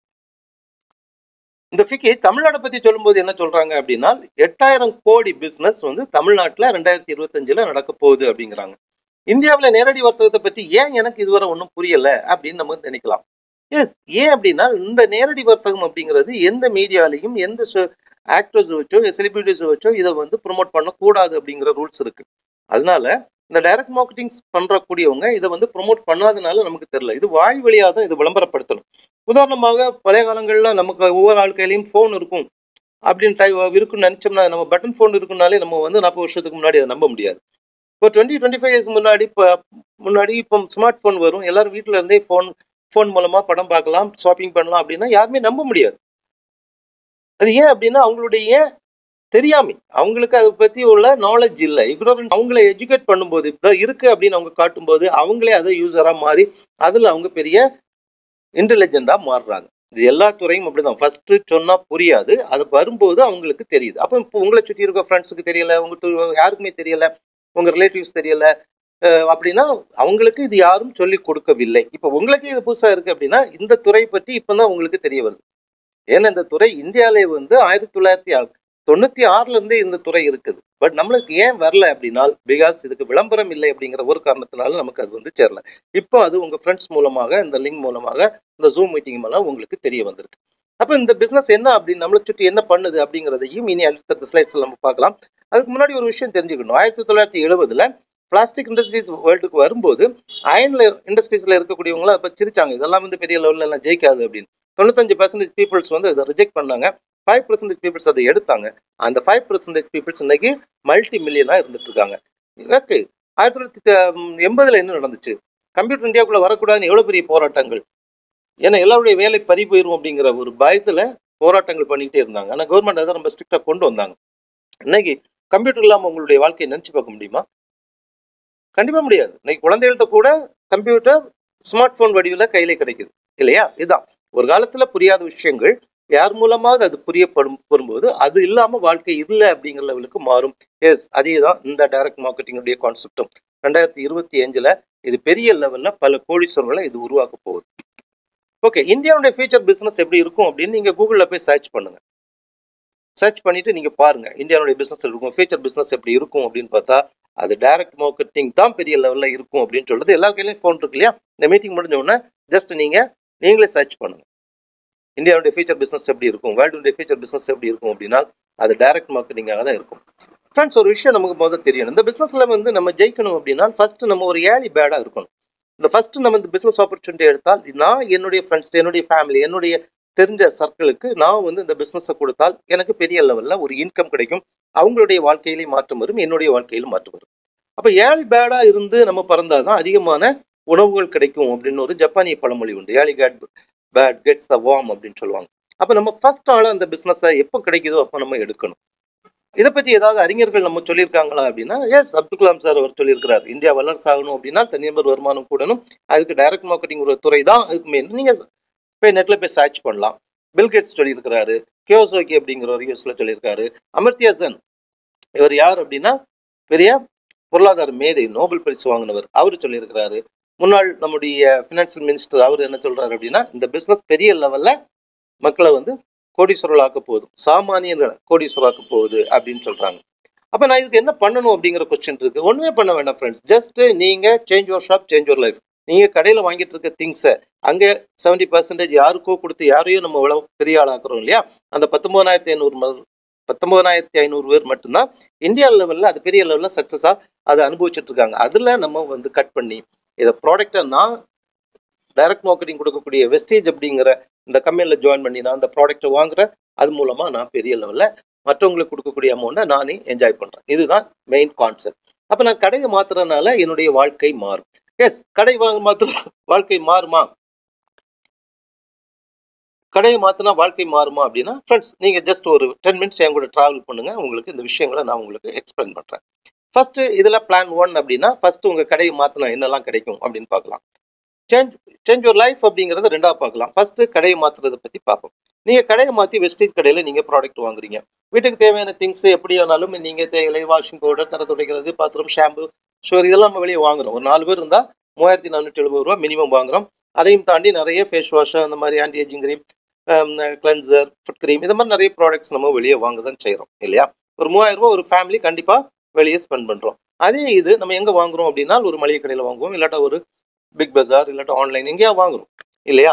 இந்த ஃபிக்கி தமிழ்நாட்டை பத்தி சொல்லும்போது என்ன சொல்றாங்க அப்படின்னா எட்டாயிரம் கோடி பிசினஸ் வந்து தமிழ்நாட்டுல ரெண்டாயிரத்தி இருபத்தஞ்சுல நடக்க போகுது அப்படிங்கிறாங்க இந்தியாவில் நேரடி வர்த்தகத்தை பத்தி ஏன் எனக்கு இதுவரை ஒன்றும் புரியல அப்படின்னு நம்ம நினைக்கலாம் எஸ் ஏன் அப்படின்னா இந்த நேரடி வர்த்தகம் அப்படிங்கிறது எந்த மீடியாலையும் எந்த ஆக்டர்ஸ் வச்சோ செலிபிரிட்டிஸ் வச்சோ இதை வந்து ப்ரொமோட் பண்ணக்கூடாது அப்படிங்கிற ரூல்ஸ் இருக்கு அதனால இந்த டைரக்ட் மார்க்கெட்டிங் பண்றக்கூடியவங்க இதை வந்து ப்ரொமோட் பண்ணாதனால நமக்கு தெரியல இது வாய் வழியாக தான் இது விளம்பரப்படுத்தணும் உதாரணமாக பழைய காலங்களில் நமக்கு ஒவ்வொரு ஆள் கையிலையும் ஃபோன் இருக்கும் அப்படின்னு டை இருக்குன்னு நினைச்சோம்னா நம்ம பட்டன் ஃபோன் இருக்குனாலே நம்ம வந்து நாற்பது வருஷத்துக்கு முன்னாடி அதை நம்ப முடியாது இப்போ டுவெண்ட்டி டுவெண்ட்டி ஃபைவ் இயர்ஸ் முன்னாடி இப்போ முன்னாடி இப்போ ஸ்மார்ட் ஃபோன் வரும் எல்லாரும் வீட்டில் இருந்தே ஃபோன் ஃபோன் மூலமா படம் பார்க்கலாம் ஷாப்பிங் பண்ணலாம் அப்படின்னா யாருமே நம்ப முடியாது அது ஏன் அப்படின்னா அவங்களுடைய தெரியாமை அவங்களுக்கு அதை பத்தி உள்ள நாலேஜ் இல்லை இக்னோரன்ஸ் அவங்கள எஜுகேட் பண்ணும்போது இப்போ இருக்கு அப்படின்னு அவங்க காட்டும்போது அவங்களே அதை யூசரா மாறி அதுல அவங்க பெரிய இன்டெலிஜென்டா மாறுறாங்க இது எல்லா துறையும் அப்படிதான் ஃபர்ஸ்ட் சொன்னா புரியாது அது வரும்போது அவங்களுக்கு தெரியுது அப்போ இப்போ உங்களை சுற்றி இருக்க ஃப்ரெண்ட்ஸுக்கு தெரியல உங்களுக்கு யாருக்குமே தெரியல உங்க ரிலேட்டிவ்ஸ் தெரியல அஹ் அப்படின்னா அவங்களுக்கு இது யாரும் சொல்லி கொடுக்கவில்லை இப்போ உங்களுக்கே இது புதுசா இருக்கு அப்படின்னா இந்த துறை பற்றி இப்பதான் உங்களுக்கு தெரிய வருது ஏன்னா இந்த துறை இந்தியாவிலே வந்து ஆயிரத்தி தொள்ளாயிரத்தி தொண்ணூத்தி ஆறுல இருந்தே இந்த துறை இருக்குது பட் நம்மளுக்கு ஏன் வரல அப்படின்னா பிகாஸ் இதுக்கு விளம்பரம் இல்லை அப்படிங்கிற ஒரு காரணத்தினால நமக்கு அது வந்து சேரல இப்போ அது உங்க ஃப்ரெண்ட்ஸ் மூலமாக இந்த லிங்க் மூலமாக இந்த ஜூம் மீட்டிங் மூலம் உங்களுக்கு தெரிய வந்திருக்கு அப்போ இந்த பிசினஸ் என்ன அப்படின்னு நம்மளை சுற்றி என்ன பண்ணுது அப்படிங்கிறதையும் இனி அடுத்த ஸ்லைட்ஸ்ல நம்ம பார்க்கலாம் அதுக்கு முன்னாடி ஒரு விஷயம் தெரிஞ்சுக்கணும் ஆயிரத்தி தொள்ளாயிரத்தி எழுபதுல பிளாஸ்டிக் இண்டஸ்ட்ரீஸ் வேர்ல்டுக்கு வரும்போது அயன்ல இண்டஸ்ட்ரீஸ்ல இருக்கக்கூடியவங்களும் அதை பத்தி சிரிச்சாங்க இதெல்லாம் வந்து பெரிய லெவலில் எல்லாம் ஜெயிக்காது அப்படின்னு தொண்ணூத்தஞ்சு பர்சன்டேஜ் பீப்புள்ஸ் வந்து அதை ரிஜெக்ட் பண்ணாங்க ஃபைவ் பர்சன்டேஜ் பீப்புள்ஸ் அதை எடுத்தாங்க அந்த ஃபைவ் பர்சன்டேஜ் பீப்புள்ஸ் இன்னைக்கு மல்டி மில்லியனா இருந்துட்டு இருக்காங்க ஓகே ஆயிரத்தி தொள்ளாயிரத்தி எண்பதுல என்ன நடந்துச்சு கம்ப்யூட்டர் இந்தியாவுக்குள்ள வரக்கூடாதுன்னு எவ்வளவு பெரிய போராட்டங்கள் ஏன்னா எல்லாருடைய வேலை பறி போயிரும் அப்படிங்கிற ஒரு பயத்துல போராட்டங்கள் பண்ணிக்கிட்டே இருந்தாங்க ஆனா கவர்மெண்ட் அதை ரொம்ப ஸ்ட்ரிக்டா கொண்டு வந்தாங்க இன்னைக்கு கம்ப்யூட்டர் இல்லாம உங்களுடைய வாழ்க்கையை நினைச்சு பார்க்க முடியுமா கண்டிப்பா முடியாது இன்னைக்கு குழந்தைகள்கிட்ட கூட கம்ப்யூட்டர் ஸ்மார்ட் போன் வடிவில் கையில கிடைக்குது இல்லையா இதுதான் ஒரு காலத்துல புரியாத விஷயங்கள் யார் மூலமாவது அது புரியப்படும் வரும்போது அது இல்லாம வாழ்க்கை இல்லை அப்படிங்கிற லெவலுக்கு மாறும் எஸ் அதே தான் இந்த டைரக்ட் மார்க்கெட்டிங்குடைய கான்செப்டும் ரெண்டாயிரத்தி இருபத்தி அஞ்சுல இது பெரிய லெவல்ல பல கோடீஸ்வரர்களை இது உருவாக்க போகுது ஓகே இந்தியாவுடைய ஃபியூச்சர் பிசினஸ் எப்படி இருக்கும் அப்படின்னு நீங்க கூகுள்ல போய் சர்ச் பண்ணுங்க சர்ச் பண்ணிட்டு நீங்க பாருங்க இந்தியாவுடைய பிசினஸ் இருக்கும் ஃபியூச்சர் பிசினஸ் எப்படி இருக்கும் அப்படின்னு பார்த்தா அது டைரக்ட் மார்க்கெட்டிங் தான் பெரிய லெவல்ல இருக்கும் அப்படின்னு சொல்றது எல்லா கையிலையும் ஃபோன் இருக்கு இல்லையா இந்த மீட்டிங் முடிஞ்ச உடனே ஜஸ்ட் நீங்க நீங்களே சர்ச் பண்ணுங்க இந்தியாவுடைய ஃபியூச்சர் பிசினஸ் எப்படி இருக்கும் வேர்ல்டுடைய ஃபியூச்சர் பிசினஸ் எப்படி இருக்கும் அப்படின்னா அது டைரக்ட் மார்க்கெட்டிங்காக தான் இருக்கும் ஃப்ரெண்ட்ஸ் ஒரு விஷயம் நமக்கு முதல்ல தெரியணும் இந்த பிசினஸ்ல வந்து நம்ம ஜெயிக்கணும் அப்படின்னா ஃபர்ஸ்ட் நம்ம ஒரு ஏழி பேடா இருக்கணும் இந்த ஃபர்ஸ்ட் நம்ம இந்த பிசினஸ் ஆப்பர்ச்சுனிட்டி எடுத்தால் நான் என்னுடைய ஃப்ரெண்ட்ஸ் என்னுடைய ஃபேமிலி என்னுடைய தெரிஞ்ச சர்க்கிளுக்கு நான் வந்து இந்த பிசினஸை கொடுத்தால் எனக்கு பெரிய லெவல்ல ஒரு இன்கம் கிடைக்கும் அவங்களுடைய வாழ்க்கையிலே மாற்றம் வரும் என்னுடைய வாழ்க்கையிலும் மாற்றம் வரும் அப்ப ஏழி பேடா இருந்து நம்ம பிறந்தாதான் அதிகமான உணவுகள் கிடைக்கும் அப்படின்னு ஒரு ஜப்பானிய பழமொழி உண்டு early get bird gets the worm அப்படின்னு சொல்லுவாங்க அப்ப நம்ம ஃபர்ஸ்ட் ஆள அந்த பிசினஸை எப்போ கிடைக்குதோ அப்போ நம்ம எடுக்கணும் இதை பத்தி ஏதாவது அறிஞர்கள் நம்ம சொல்லியிருக்காங்களா அப்படின்னா எஸ் அப்துல் கலாம் சார் அவர் சொல்லியிருக்கிறார் இந்தியா வல்லரசு ஆகணும் அப்படின்னா தனிநபர் வருமானம் கூடணும் அதுக்கு டைரக்ட் மார்க்கெட்டிங் ஒரு துறை தான் அதுக்கு மெயின் நீங்க போய் நெட்ல போய் சர்ச் பண்ணலாம் பில்கேட்ஸ் சொல்லியிருக்கிறாரு கியோசோகி அப்படிங்கிற ஒரு யூஸ்ல சொல்லியிருக்காரு அமர்த்தியா சென் இவர் யார் அப்படின்னா பெரிய பொருளாதார மேதை நோபல் பரிசு வாங்கினவர் அவர் சொல்லியிருக்கிறாரு முன்னாள் நம்முடைய பினான்சியல் மினிஸ்டர் அவர் என்ன சொல்றாரு அப்படின்னா இந்த பிசினஸ் பெரிய லெவல்ல மக்களை வந்து கோடீஸ்வரர்களாக்க போகுது சாமானியர்களை கோடீஸ்வராக்க போகுது அப்படின்னு சொல்றாங்க அப்ப நான் இதுக்கு என்ன பண்ணணும் அப்படிங்கிற கொஸ்டின் இருக்கு ஒண்ணுமே பண்ண வேண்டாம் ஃப்ரெண்ட்ஸ் ஜஸ்ட் நீங்க change your shop change your life நீங்க கடையில வாங்கிட்டு இருக்க திங்ஸை அங்க செவன்டி பர்சன்டேஜ் யாருக்கோ கொடுத்து யாரையும் நம்ம இவ்வளவு பெரிய ஆளாக்குறோம் இல்லையா அந்த பத்தொன்பதாயிரத்தி ஐநூறு பத்தொன்பதாயிரத்தி ஐநூறு பேர் மட்டும்தான் இந்தியா லெவல்ல அது பெரிய லெவல்ல சக்சஸா அதை அனுபவிச்சுட்டு இருக்காங்க அதுல நம்ம வந்து கட் பண்ணி இதை ப்ராடக்டை நான் டைரக்ட் மார்க்கெட்டிங் கொடுக்கக்கூடிய வெஸ்டேஜ் அப்படிங்கிற இந்த கம்பெனில ஜாயின் பண்ணி நான் அந்த ப்ராடக்ட்டை வாங்குறேன் அது மூலமா நான் பெரிய லெவல்ல மற்றவங்களுக்கு கொடுக்கக்கூடிய அமௌண்ட்டை நானே என்ஜாய் பண்றேன் இதுதான் மெயின் கான்செப்ட் அப்ப நான் கடையை மாத்துறதுனால என்னுடைய வாழ்க்கை மாறும் எஸ் கடை வாங்க மாத்திர வாழ்க்கை மாறுமா கடையை மாத்தினா வாழ்க்கை மாறுமா அப்படின்னா ஃப்ரெண்ட்ஸ் நீங்க ஜஸ்ட் ஒரு டென் மினிட்ஸ் என் கூட டிராவல் பண்ணுங்க உங்களுக்கு இந்த விஷயங்களை நான் உங்களுக்கு எக்ஸ்பிளைன் பண்றேன் ஃபர்ஸ்ட் இதுல பிளான் ஒன் அப்படின்னா ஃபர்ஸ்ட் உங்க கடையை மாத்தினா என்னெல்லாம் கிடைக்கும் அப்படின்னு பார்க்கலாம் சேஞ்ச் சேஞ்ச் யுவர் லைஃப் அப்படிங்கறத ரெண்டா பார்க்கலாம் ஃபர்ஸ்ட் கடையை மாத்துறதை பத்தி பார்ப்போம் நீங்க கடையை மாத்தி வெஸ்டேஜ் கடையில நீங்க ப்ராடக்ட் வாங்குறீங்க வீட்டுக்கு தேவையான திங்ஸ் எப்படி ஆனாலும் நீங்க தேயிலை வாஷிங் பவுடர் தர துடைக்கிறது பாத்திரம் ஷாம்பு ஷோர் இதெல்லாம் நம்ம வெளியே வாங்குறோம் ஒரு நாலு பேர் இருந்தா மூவாயிரத்தி நானூற்றி எழுபது ரூபா மினிமம் வாங்குறோம் அதையும் தாண்டி நிறைய ஃபேஸ் வாஷ் அந்த மாதிரி anti ageing cream cleanser foot cream இந்த மாதிரி நிறைய ப்ராடக்ட்ஸ் நம்ம வெளியே வாங்க தான் செய்கிறோம் இல்லையா ஒரு மூவாயிரம் ரூபாய் ஒரு ஃபேமிலி கண்டிப்பா வெளியே ஸ்பெண்ட் பண்றோம் அதே இது நம்ம எங்க வாங்குறோம் அப்படின்னா ஒரு மளிகை கடையில வாங்குவோம் இல்லாட்டா ஒரு பிக் பஜார் இல்லாட்டா ஆன்லைன் எங்கேயா வாங்குறோம் இல்லையா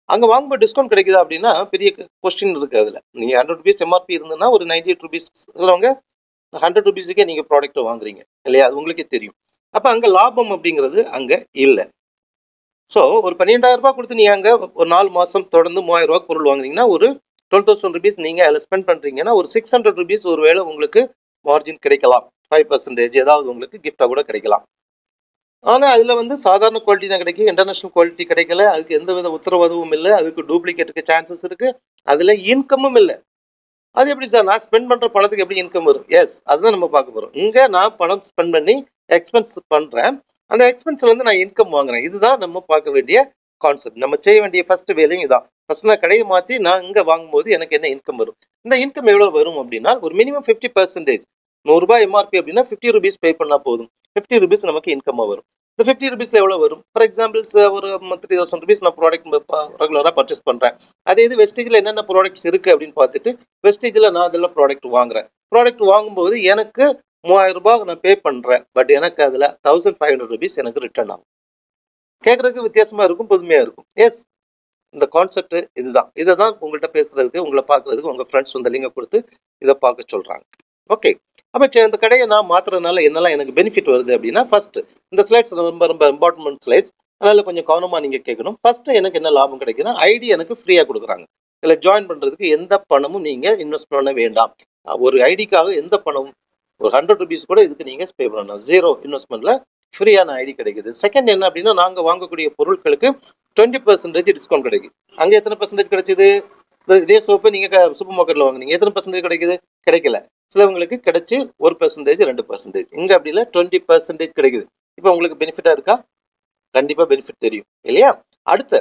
அங்க வாங்கும்போது டிஸ்கவுண்ட் கிடைக்குதா அப்படின்னா பெரிய கொஸ்டின் இருக்கு அதுல நீங்க ஹண்ட்ரட் ருபீஸ் எம்ஆர்பி இருந்ததுன்னா ஒரு நைன்டி எயிட் ருபீஸ் இருக்கிறவங்க ஹண்ட்ரட் ருபீஸுக்கே நீங்க ப்ராடக்ட் வாங்குறீங்க இல்லையா அது உங்களுக்கே தெரியும் அப்ப அங்க லாபம் அப்படிங்கிறது அங்க இல்லை ஸோ ஒரு பன்னிரெண்டாயிரம் ரூபாய் கொடுத்து நீங்க அங்க ஒரு நாலு மாசம் தொடர்ந்து மூவாயிரம் ரூபாய் பொருள் வாங்குனீங்கன்னா ஒரு டுவெல் தௌசண்ட் ருபீஸ் நீங்க அதில் ஸ்பெண்ட் பண்றீங்கன்னா ஒரு சிக்ஸ் ஹண்ட்ரட் ருபீஸ் ஒருவேளை உங்களுக்கு மார்ஜின் கிடைக்கலாம் ஃபைவ் பர்சன்டேஜ் ஏதாவது உங்களுக்கு கிஃப்டா கூட கிடைக்கலாம் ஆனா அதுல வந்து சாதாரண குவாலிட்டி தான் கிடைக்கும் இன்டர்நேஷனல் குவாலிட்டி கிடைக்கல அதுக்கு எந்த வித உத்தரவாதமும் இல்லை அதுக்கு டூப்ளிகேட்டுக்கு சான்சஸ் இருக்கு அதுல இன்கமும் இல்லை அது எப்படி சார் நான் ஸ்பெண்ட் பண்ற பணத்துக்கு எப்படி இன்கம் வரும் எஸ் அதுதான் நம்ம பார்க்க போறோம் இங்க நான் பணம் ஸ்பெண்ட் பண்ணி எக்ஸ்பென்ஸ் பண்றேன் அந்த எக்ஸ்பென்ஸ்ல வந்து நான் இன்கம் வாங்குறேன் இதுதான் நம்ம பார்க்க வேண்டிய கான்செப்ட் நம்ம செய்ய வேண்டிய ஃபர்ஸ்ட் வேலையும் இதான் ஃபர்ஸ்ட் நான் கடையை மாற்றி நான் இங்கே வாங்கும்போது எனக்கு என்ன இன்கம் வரும் இந்த இன்கம் எவ்வளோ வரும் அப்படின்னா ஒரு மினிமம் ஃபிஃப்டி பர்சன்டேஜ் நூறுரூபா எம்ஆர்பி அப்படின்னா ஃபிஃப்டி ருபீஸ் பே பண்ணால் போதும் ஃபிஃப்டி ருபீஸ் நமக்கு இன்கமாக வரும் இந்த ஃபிஃப்டி ருபீஸ்ல எவ்வளோ வரும் ஃபார் எக்ஸாம்பிள் ஒரு த்ரீ தௌசண்ட் ருபீஸ் நான் ப்ராடக்ட் ரெகுலராக பர்ச்சேஸ் பண்ணுறேன் அதே இது வெஸ்டேஜில் என்னென்ன ப்ராடக்ட்ஸ் இருக்குது அப்படின்னு பார்த்துட்டு வெஸ்டேஜில் நான் அதில் ப்ராடக்ட் வாங்குறேன் ப்ராடக்ட் வாங்கும்போது எனக்கு மூவாயிரம் ரூபாய் நான் பே பண்ணுறேன் பட் எனக்கு அதில் தௌசண்ட் ஃபைவ் ஹண்ட்ரட் ருபீஸ் எனக்கு ரிட்டர்ன் ஆகும் கேட்குறதுக்கு வித்தியாசமாக இருக்கும் புதுமையாக இருக்கும் எஸ் இந்த கான்செப்ட் இதுதான் இதை தான் உங்கள்கிட்ட பேசுறதுக்கு உங்களை பார்க்கறதுக்கு உங்கள் ஃப்ரெண்ட்ஸ் வந்து லிங்கை கொடுத்து இதை பார்க்க சொல்கிறாங்க ஓகே அப்போ இந்த கடையை நான் மாத்துறதுனால என்னெல்லாம் எனக்கு பெனிஃபிட் வருது அப்படின்னா ஃபர்ஸ்ட் இந்த ஸ்லைட்ஸ் ரொம்ப ரொம்ப இம்பார்ட்டன்ட் ஸ்லைட்ஸ் அதனால கொஞ்சம் கவனமாக நீங்கள் கேட்கணும் ஃபர்ஸ்ட் எனக்கு என்ன லாபம் கிடைக்குதுன்னா ஐடி எனக்கு ஃப்ரீயாக கொடுக்குறாங்க இதில் ஜாயின் பண்ணுறதுக்கு எந்த பணமும் நீங்கள் இன்வெஸ்ட் பண்ண வேண்டாம் ஒரு ஐடிக்காக எந்த பணமும் ஒரு ஹண்ட்ரட் ருபீஸ் கூட இதுக்கு நீங்கள் பே பண்ணணும் ஜீரோ இன்வெஸ்ட்மெண்ட்டில் ஃப்ரீயான ஐடி கிடைக்குது செகண்ட் என்ன அப்படின்னா நாங்கள் வாங்கக்கூடிய பொருட்களுக்கு டுவெண்ட்டி பர்சன்டேஜ் டிஸ்கவுண்ட் கிடைக்கும் அங்கே எத்தனை பர்சன்டேஜ் கிடைச்சிது இதே சோப்பு நீங்கள் சூப்பர் மார்க்கெட்டில் வாங்குனீங்க எத்தனை பர்சன்டேஜ் கிடைக்குது கிடைக்கல சிலவங்களுக்கு கிடைச்சி ஒரு பர்சன்டேஜ் ரெண்டு பர்சன்டேஜ் இங்கே அப்படி இல்லை டுவெண்ட்டி பர்சன்டேஜ் கிடைக்குது இப்போ உங்களுக்கு பெனிஃபிட்டாக இருக்கா கண்டிப்பாக பெனிஃபிட் தெரியும் இல்லையா அடுத்த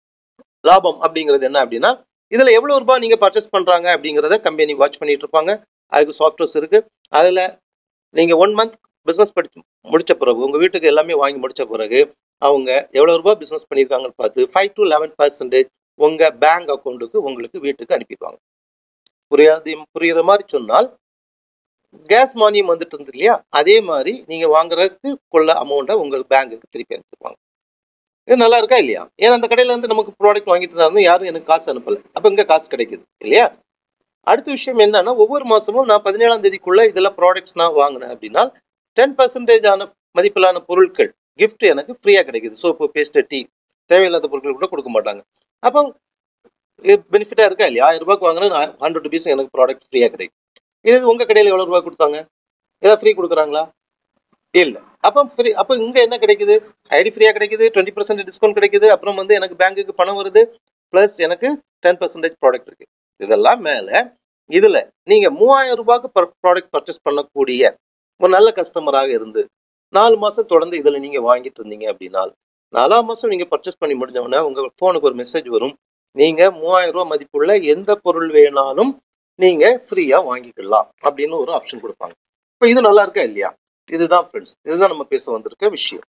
லாபம் அப்படிங்கிறது என்ன அப்படின்னா இதில் எவ்வளோ ரூபாய் நீங்கள் பர்ச்சேஸ் பண்ணுறாங்க அப்படிங்கிறத கம்பெனி வாட்ச் பண்ணிட்டு இருப்பாங்க அதுக்கு சாஃப்ட்வேர்ஸ் இருக்குது அதில் நீங்கள் ஒன் மந்த் பிஸ்னஸ் படிச்சு முடிச்ச பிறகு உங்கள் வீட்டுக்கு எல்லாமே வாங்கி முடிச்ச பிறகு அவங்க எவ்வளோ ரூபாய் பிஸ்னஸ் பண்ணியிருக்காங்கன்னு பார்த்து ஃபைவ் டு லெவன் பர்சன்டேஜ் உங்கள் பேங்க் அக்கௌண்ட்டுக்கு உங்களுக்கு வீட்டுக்கு அனுப்பிடுவாங்க புரியாது புரியுற மாதிரி சொன்னால் கேஸ் மானியம் வந்துட்டு இருந்தது இல்லையா அதே மாதிரி நீங்கள் வாங்குறதுக்கு கொள்ள அமௌண்ட்டை உங்கள் பேங்குக்கு திருப்பி அனுப்பிடுவாங்க இது நல்லா இருக்கா இல்லையா ஏன்னா அந்த கடையில் வந்து நமக்கு ப்ராடக்ட் வாங்கிட்டு இருந்தாலும் யாரும் எனக்கு காசு அனுப்பலை அப்போ இங்கே காசு கிடைக்குது இல்லையா அடுத்த விஷயம் என்னன்னா ஒவ்வொரு மாசமும் நான் பதினேழாம் தேதிக்குள்ள இதெல்லாம் ப்ராடக்ட்ஸ் நான் வாங்கினேன் அப்படின்னா டென் பர்சன்டேஜ் ஆன மதிப்பிலான பொருட்கள் கிஃப்ட் எனக்கு ஃப்ரீயாக கிடைக்குது சோப்பு பேஸ்ட் டீ தேவையில்லாத பொருட்கள் கூட கொடுக்க மாட்டாங்க அப்போ பெனிஃபிட்டாக இருக்கா இல்லையா ஆயிரம் ரூபாய்க்கு வாங்கினா ஹண்ட்ரட் ருபீஸ் எனக்கு ப்ராடக்ட் ஃப்ரீயாக கிடைக்கும் இது உங்கள் கடையில் எவ்வளோ ரூபாய் கொடுத்தாங்க ஏதாவது ஃப்ரீ கொடுக்குறாங்களா இல்லை அப்போ ஃப்ரீ அப்போ இங்கே என்ன கிடைக்குது ஐடி ஃப்ரீயாக கிடைக்குது டுவெண்ட்டி பர்சன்ட் டிஸ்கவுண்ட் கிடைக்குது அப்புறம் வந்து எனக்கு பேங்க்குக்கு பணம் வருது ப்ளஸ் எனக்கு டென் பர்சன்டேஜ் ப்ராடக்ட் இருக்கு இதெல்லாம் மேலே இதில் நீங்கள் மூவாயிரம் ரூபாய்க்கு ப்ராடக்ட் பர்ச்சேஸ் பண்ணக்கூடிய ஒரு நல்ல கஸ்டமராக இருந்து நாலு மாதம் தொடர்ந்து இதில் நீங்கள் வாங்கிட்டு இருந்தீங்க அப்படின்னா நாலாம் மாதம் நீங்கள் பர்ச்சேஸ் பண்ணி முடிஞ்சவொடனே உங்கள் ஃபோனுக்கு ஒரு மெசேஜ் வரும் நீங்கள் மூவாயிரம் ரூபா மதிப்புள்ள எந்த பொருள் வேணாலும் நீங்கள் ஃப்ரீயாக வாங்கிக்கலாம் அப்படின்னு ஒரு ஆப்ஷன் கொடுப்பாங்க இப்போ இது நல்லா இருக்கா இல்லையா இதுதான் ஃப்ரெண்ட்ஸ் இதுதான் நம்ம பேச வந்திருக்க விஷயம்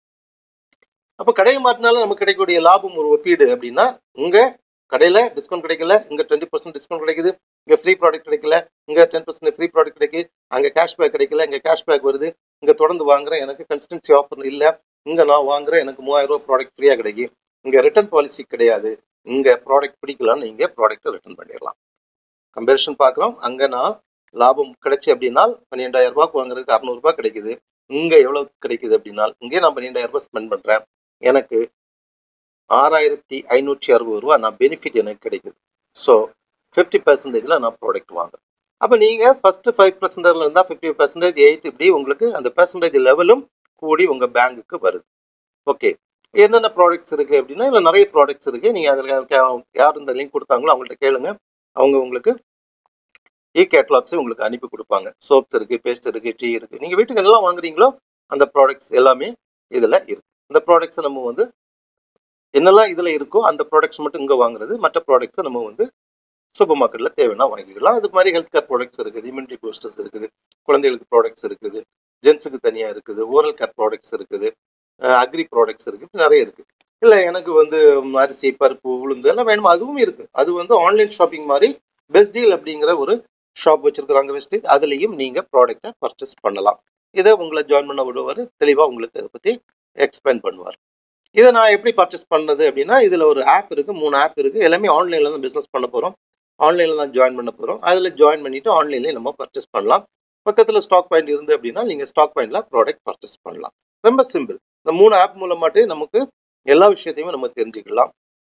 அப்போ கடையை மாற்றினாலும் நமக்கு கிடைக்கக்கூடிய லாபம் ஒரு ஒப்பீடு அப்படின்னா உங்க கடையில டிஸ்கவுண்ட் கிடைக்கல இங்க டுவெண்ட்டி பர்சன்ட் டிஸ்கவுண்ட் கிடைக்குது இங்க ஃப்ரீ ப்ராடக்ட் கிடைக்கல இங்க டென் பர்சன்ட் ஃப்ரீ ப்ராடக்ட் கிடைக்குது அங்க கேஷ்பேக் கிடைக்கல இங்க கேஷ்பேக் வருது இங்க தொடர்ந்து வாங்குறேன் எனக்கு கன்சிஸ்டன்சி ஆஃபர் இல்லை இங்க நான் வாங்குறேன் எனக்கு மூவாயிரம் ரூபாய் ப்ராடக்ட் ஃப்ரீயா கிடைக்கும் இங்க ரிட்டர்ன் பாலிசி கிடையாது இங்க ப்ராடக்ட் பிடிக்கலன்னு நீங்க ப்ராடக்ட்டை ரிட்டர்ன் பண்ணிடலாம் கம்பேரிஷன் பார்க்குறோம் அங்க நான் லாபம் கிடைச்சி அப்படின்னா பன்னிரெண்டாயிரம் ரூபாய்க்கு வாங்குறதுக்கு அறநூறுபா கிடைக்குது இங்க எவ்வளவு கிடைக்குது அப்படின்னா இங்கே நான் பன்னிரெண்டாயிரம் ரூபாய் ஸ்பெண்ட் பண்றேன் எனக்கு ஆறாயிரத்தி ஐநூற்றி அறுபது ரூபா நான் பெனிஃபிட் எனக்கு கிடைக்குது ஸோ ஃபிஃப்டி பர்சன்டேஜில் நான் ப்ராடக்ட் வாங்குறேன் அப்போ நீங்கள் ஃபஸ்ட்டு ஃபைவ் பர்சன்டேஜில் இருந்தால் ஃபிஃப்டி பர்சன்டேஜ் எயிட் இப்படி உங்களுக்கு அந்த பர்சன்டேஜ் லெவலும் கூடி உங்கள் பேங்குக்கு வருது ஓகே என்னென்ன ப்ராடக்ட்ஸ் இருக்குது அப்படின்னா இதில் நிறைய ப்ராடக்ட்ஸ் இருக்குது நீங்கள் அதில் யார் இந்த லிங்க் கொடுத்தாங்களோ அவங்கள்ட்ட கேளுங்க அவங்க உங்களுக்கு இ கேட்லாக்ஸை உங்களுக்கு அனுப்பி கொடுப்பாங்க சோப்ஸ் இருக்குது பேஸ்ட் இருக்குது டீ இருக்குது நீங்கள் வீட்டுக்கு எல்லாம் வாங்குறீங்களோ அந்த ப்ராடக்ட்ஸ் எல்லாமே இதில் இருக்குது இந்த ப்ராடக்ட்ஸை நம்ம வந்து என்னெல்லாம் இதில் இருக்கோ அந்த ப்ராடக்ட்ஸ் மட்டும் இங்கே வாங்குறது மற்ற ப்ராடக்ட்ஸை நம்ம வந்து சூப்பர் மார்க்கெட்டில் தேவைன்னா வாங்கிக்கலாம் அது மாதிரி ஹெல்த் கேர் ப்ராடக்ட்ஸ் இருக்குது இம்யூனிட்டி பூஸ்டர்ஸ் இருக்குது குழந்தைகளுக்கு ப்ராடக்ட்ஸ் இருக்குது ஜென்ஸுக்கு தனியாக இருக்குது ஓரல் கேர் ப்ராடக்ட்ஸ் இருக்குது அக்ரி ப்ராடக்ட்ஸ் இருக்குது நிறைய இருக்குது இல்லை எனக்கு வந்து அரிசி பருப்பு உளுந்து எல்லாம் வேணுமா அதுவும் இருக்குது அது வந்து ஆன்லைன் ஷாப்பிங் மாதிரி பெஸ்ட் டீல் அப்படிங்கிற ஒரு ஷாப் வச்சிருக்கிறாங்க வெஸ்டேஜ் அதுலேயும் நீங்கள் ப்ராடக்டை பர்ச்சேஸ் பண்ணலாம் இதை உங்களை ஜாயின் பண்ண விடுவார் தெளிவாக உங்களுக்கு அதை பற்றி எக்ஸ்பிளைன் பண்ணுவார் இதை நான் எப்படி பர்ச்சேஸ் பண்ணது அப்படின்னா இதில் ஒரு ஆப் இருக்குது மூணு ஆப் இருக்குது எல்லாமே ஆன்லைனில் தான் பிஸ்னஸ் பண்ண போகிறோம் ஆன்லைனில் தான் ஜாயின் பண்ண போகிறோம் அதில் ஜாயின் பண்ணிவிட்டு ஆன்லைன்லேயே நம்ம பர்ச்சேஸ் பண்ணலாம் பக்கத்தில் ஸ்டாக் பாயிண்ட் இருந்து அப்படின்னா நீங்கள் ஸ்டாக் பாயிண்டில் ப்ராடக்ட் பர்ச்சேஸ் பண்ணலாம் ரொம்ப சிம்பிள் இந்த மூணு ஆப் மூலமாட்டு நமக்கு எல்லா விஷயத்தையுமே நம்ம தெரிஞ்சுக்கலாம்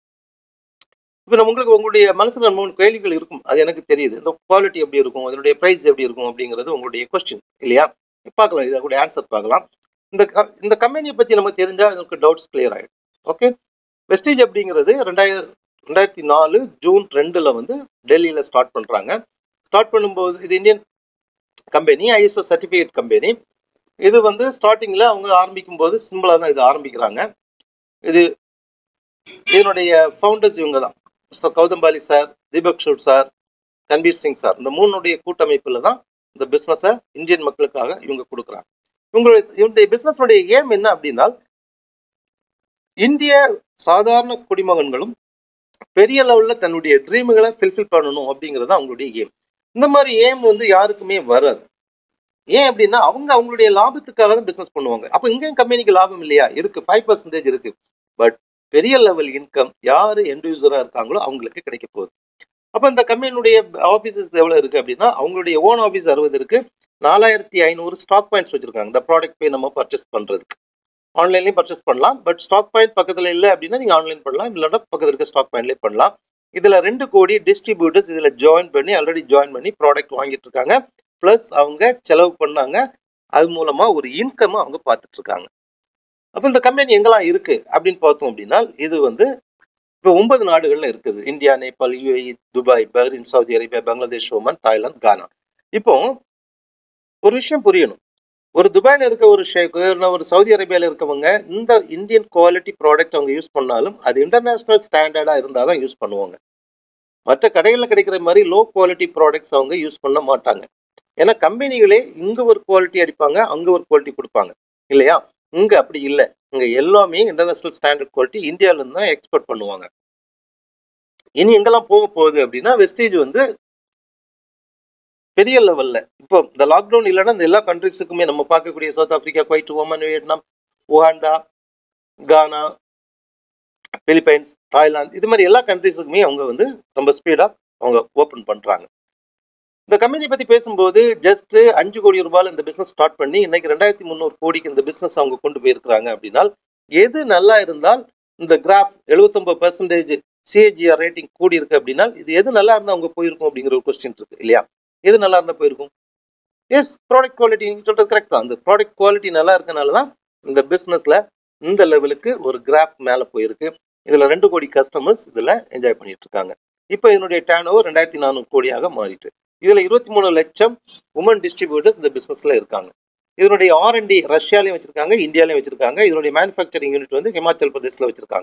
இப்போ நம்ம உங்களுக்கு உங்களுடைய மனசில் மூணு கேள்விகள் இருக்கும் அது எனக்கு தெரியுது இந்த குவாலிட்டி எப்படி இருக்கும் அதனுடைய ப்ரைஸ் எப்படி இருக்கும் அப்படிங்கிறது உங்களுடைய கொஸ்டின் இல்லையா பார்க்கலாம் இதை கூட ஆன்சர் பார்க்கலாம் இந்த க- இந்த கம்பெனியை பற்றி நமக்கு தெரிஞ்சால் அதுக்கு டவுட்ஸ் கிளியர் ஆகிடும் ஓகே வெஸ்டேஜ் அப்படிங்கிறது ரெண்டாயிரம் ரெண்டாயிரத்தி நாலு ஜூன் ரெண்டில் வந்து டெல்லியில் ஸ்டார்ட் பண்ணுறாங்க ஸ்டார்ட் பண்ணும்போது இது Indian company ISO certificate company இது வந்து ஸ்டார்டிங்கில் அவங்க ஆரம்பிக்கும் போது சிம்பிளாக தான் இது ஆரம்பிக்கிறாங்க இது இதனுடைய ஃபவுண்டர்ஸ் இவங்க தான் mister கௌதம்பாலி sir Deepak shoot sir கன்பீர் Singh sir இந்த மூணுடைய கூட்டமைப்பில் தான் இந்த பிஸ்னஸை இந்தியன் மக்களுக்காக இவங்க கொடுக்குறாங்க இவங்களுடைய இவங்களுடைய பிஸ்னஸோடைய ஏம் என்ன அப்படின்னா இந்திய சாதாரண குடிமகன்களும் பெரிய லெவலில் தன்னுடைய ட்ரீமுகளை ஃபில்ஃபில் பண்ணணும் அப்படிங்கிறது தான் அவங்களுடைய ஏம் இந்த மாதிரி ஏம் வந்து யாருக்குமே வராது ஏன் அப்படின்னா அவங்க அவங்களுடைய லாபத்துக்காக தான் பிசினஸ் பண்ணுவாங்க அப்போ இங்கேயும் கம்பெனிக்கு லாபம் இல்லையா இருக்கு ஃபைவ் பர்சன்டேஜ் இருக்கு பட் பெரிய லெவல் இன்கம் யாரு எண்ட் யூசரா இருக்காங்களோ அவங்களுக்கு கிடைக்க போகுது அப்போ இந்த கம்பெனியுடைய ஆஃபீஸஸ் எவ்வளோ இருக்கு அப்படின்னா அவங்களுடைய ஓன் ஆஃபீஸ் அறுபது இருக்கு நாலாயிரத்தி ஐநூறு ஸ்டாக் பாயிண்ட்ஸ் வச்சிருக்காங்க இந்த ப்ராடக்ட் போய் நம்ம பர்ச்சேஸ் பண்றதுக்கு ஆன்லைன்லயும் பர்ச்சேஸ் பண்ணலாம் பட் ஸ்டாக் பாயிண்ட் பக்கத்துல இல்லை அப்படின்னா நீங்க ஆன்லைன் பண்ணலாம் இல்லைன்னா பக்கத்துல இருக்க ஸ்டாக் பாயிண்ட்லேயே பண்ணலாம் இதுல ரெண்டு கோடி டிஸ்ட்ரிபியூட்டர்ஸ் இதுல ஜாயின் பண்ணி ஆல்ரெடி ஜாயின் பண்ணி ப்ராடக்ட் வாங்கிட்டு இருக்காங்க ப்ளஸ் அவங்க செலவு பண்ணாங்க அது மூலமா ஒரு இன்கம் அவங்க பார்த்துட்டு இருக்காங்க அப்போ இந்த கம்பெனி எங்கெல்லாம் இருக்கு அப்படின்னு பார்த்தோம் அப்படின்னா இது வந்து இப்போ ஒன்பது நாடுகள்ல இருக்குது India Nepal UAE Dubai Bahrain Saudi Arabia Bangladesh Oman Thailand Ghana இப்போ ஒரு விஷயம் புரியணும் ஒரு துபாயில இருக்க ஒரு ஷேக்கு இல்லை ஒரு சவுதி அரேபியால இருக்கவங்க இந்த இந்தியன் குவாலிட்டி ப்ராடக்ட் அவங்க யூஸ் பண்ணாலும் அது இன்டர்நேஷனல் ஸ்டாண்டர்டா இருந்தால் தான் யூஸ் பண்ணுவாங்க மற்ற கடைகளில் கிடைக்கிற மாதிரி லோ குவாலிட்டி ப்ராடக்ட்ஸ் அவங்க யூஸ் பண்ண மாட்டாங்க ஏன்னா கம்பெனிகளே இங்க ஒரு குவாலிட்டி அடிப்பாங்க அங்க ஒரு குவாலிட்டி கொடுப்பாங்க இல்லையா இங்க அப்படி இல்லை இங்க எல்லாமே இன்டர்நேஷனல் ஸ்டாண்டர்ட் குவாலிட்டி இந்தியால இருந்து தான் எக்ஸ்போர்ட் பண்ணுவாங்க இனி எங்கெல்லாம் போக போகுது அப்படின்னா வெஸ்டேஜ் வந்து பெரிய லெவல்ல இப்போ இந்த லாக்டவுன் இல்லைன்னா இந்த எல்லா கண்ட்ரிஸுக்குமே நம்ம பார்க்கக்கூடிய South Africa Kuwait Oman Vietnam Uganda Ghana Philippines Thailand இது மாதிரி எல்லா கண்ட்ரிஸுக்குமே அவங்க வந்து ரொம்ப ஸ்பீடா அவங்க ஓப்பன் பண்றாங்க இந்த கம்பெனி பத்தி பேசும்போது ஜஸ்ட் அஞ்சு கோடி ரூபாயில இந்த பிசினஸ் ஸ்டார்ட் பண்ணி இன்னைக்கு ரெண்டாயிரத்தி முந்நூறு கோடிக்கு இந்த பிசினஸ் அவங்க கொண்டு போயிருக்கிறாங்க அப்படின்னா எது நல்லா இருந்தால் இந்த கிராஃப் எழுபத்தொன்பது பெர்சன்டேஜ் சிஏஜிஆர் ரேட்டிங் கூடி இருக்கு அப்படின்னா இது எது நல்லா இருந்தா அவங்க போயிருக்கும் அப்படிங்கிற ஒரு கொஸ்டின் இருக்கு இல்லையா எது நல்லா இருந்தா போயிருக்கும் எஸ் ப்ராடக்ட் குவாலிட்டி நீங்க சொல்றது கரெக்ட் தான் அந்த ப்ராடக்ட் குவாலிட்டி நல்லா இருக்கனால தான் இந்த பிசினஸ்ல இந்த லெவலுக்கு ஒரு கிராஃப் மேல போயிருக்கு இதுல ரெண்டு கோடி கஸ்டமர்ஸ் இதுல என்ஜாய் பண்ணிட்டு இருக்காங்க இப்போ இதனுடைய டேர்ன் ஓவர் ரெண்டாயிரத்தி நானூறு கோடியாக மாறிட்டு இதுல இருபத்தி மூணு லட்சம் உமன் டிஸ்ட்ரிபியூட்டர்ஸ் இந்த பிசினஸ்ல இருக்காங்க இதனுடைய ஆர்என்டி ரஷ்யாலையும் வச்சிருக்காங்க இந்தியாலையும் வச்சிருக்காங்க இதனுடைய மேனுஃபேக்சரிங் யூனிட் வந்து ஹிமாச்சல் பிரதேஷ்ல வச்சிருக்காங்க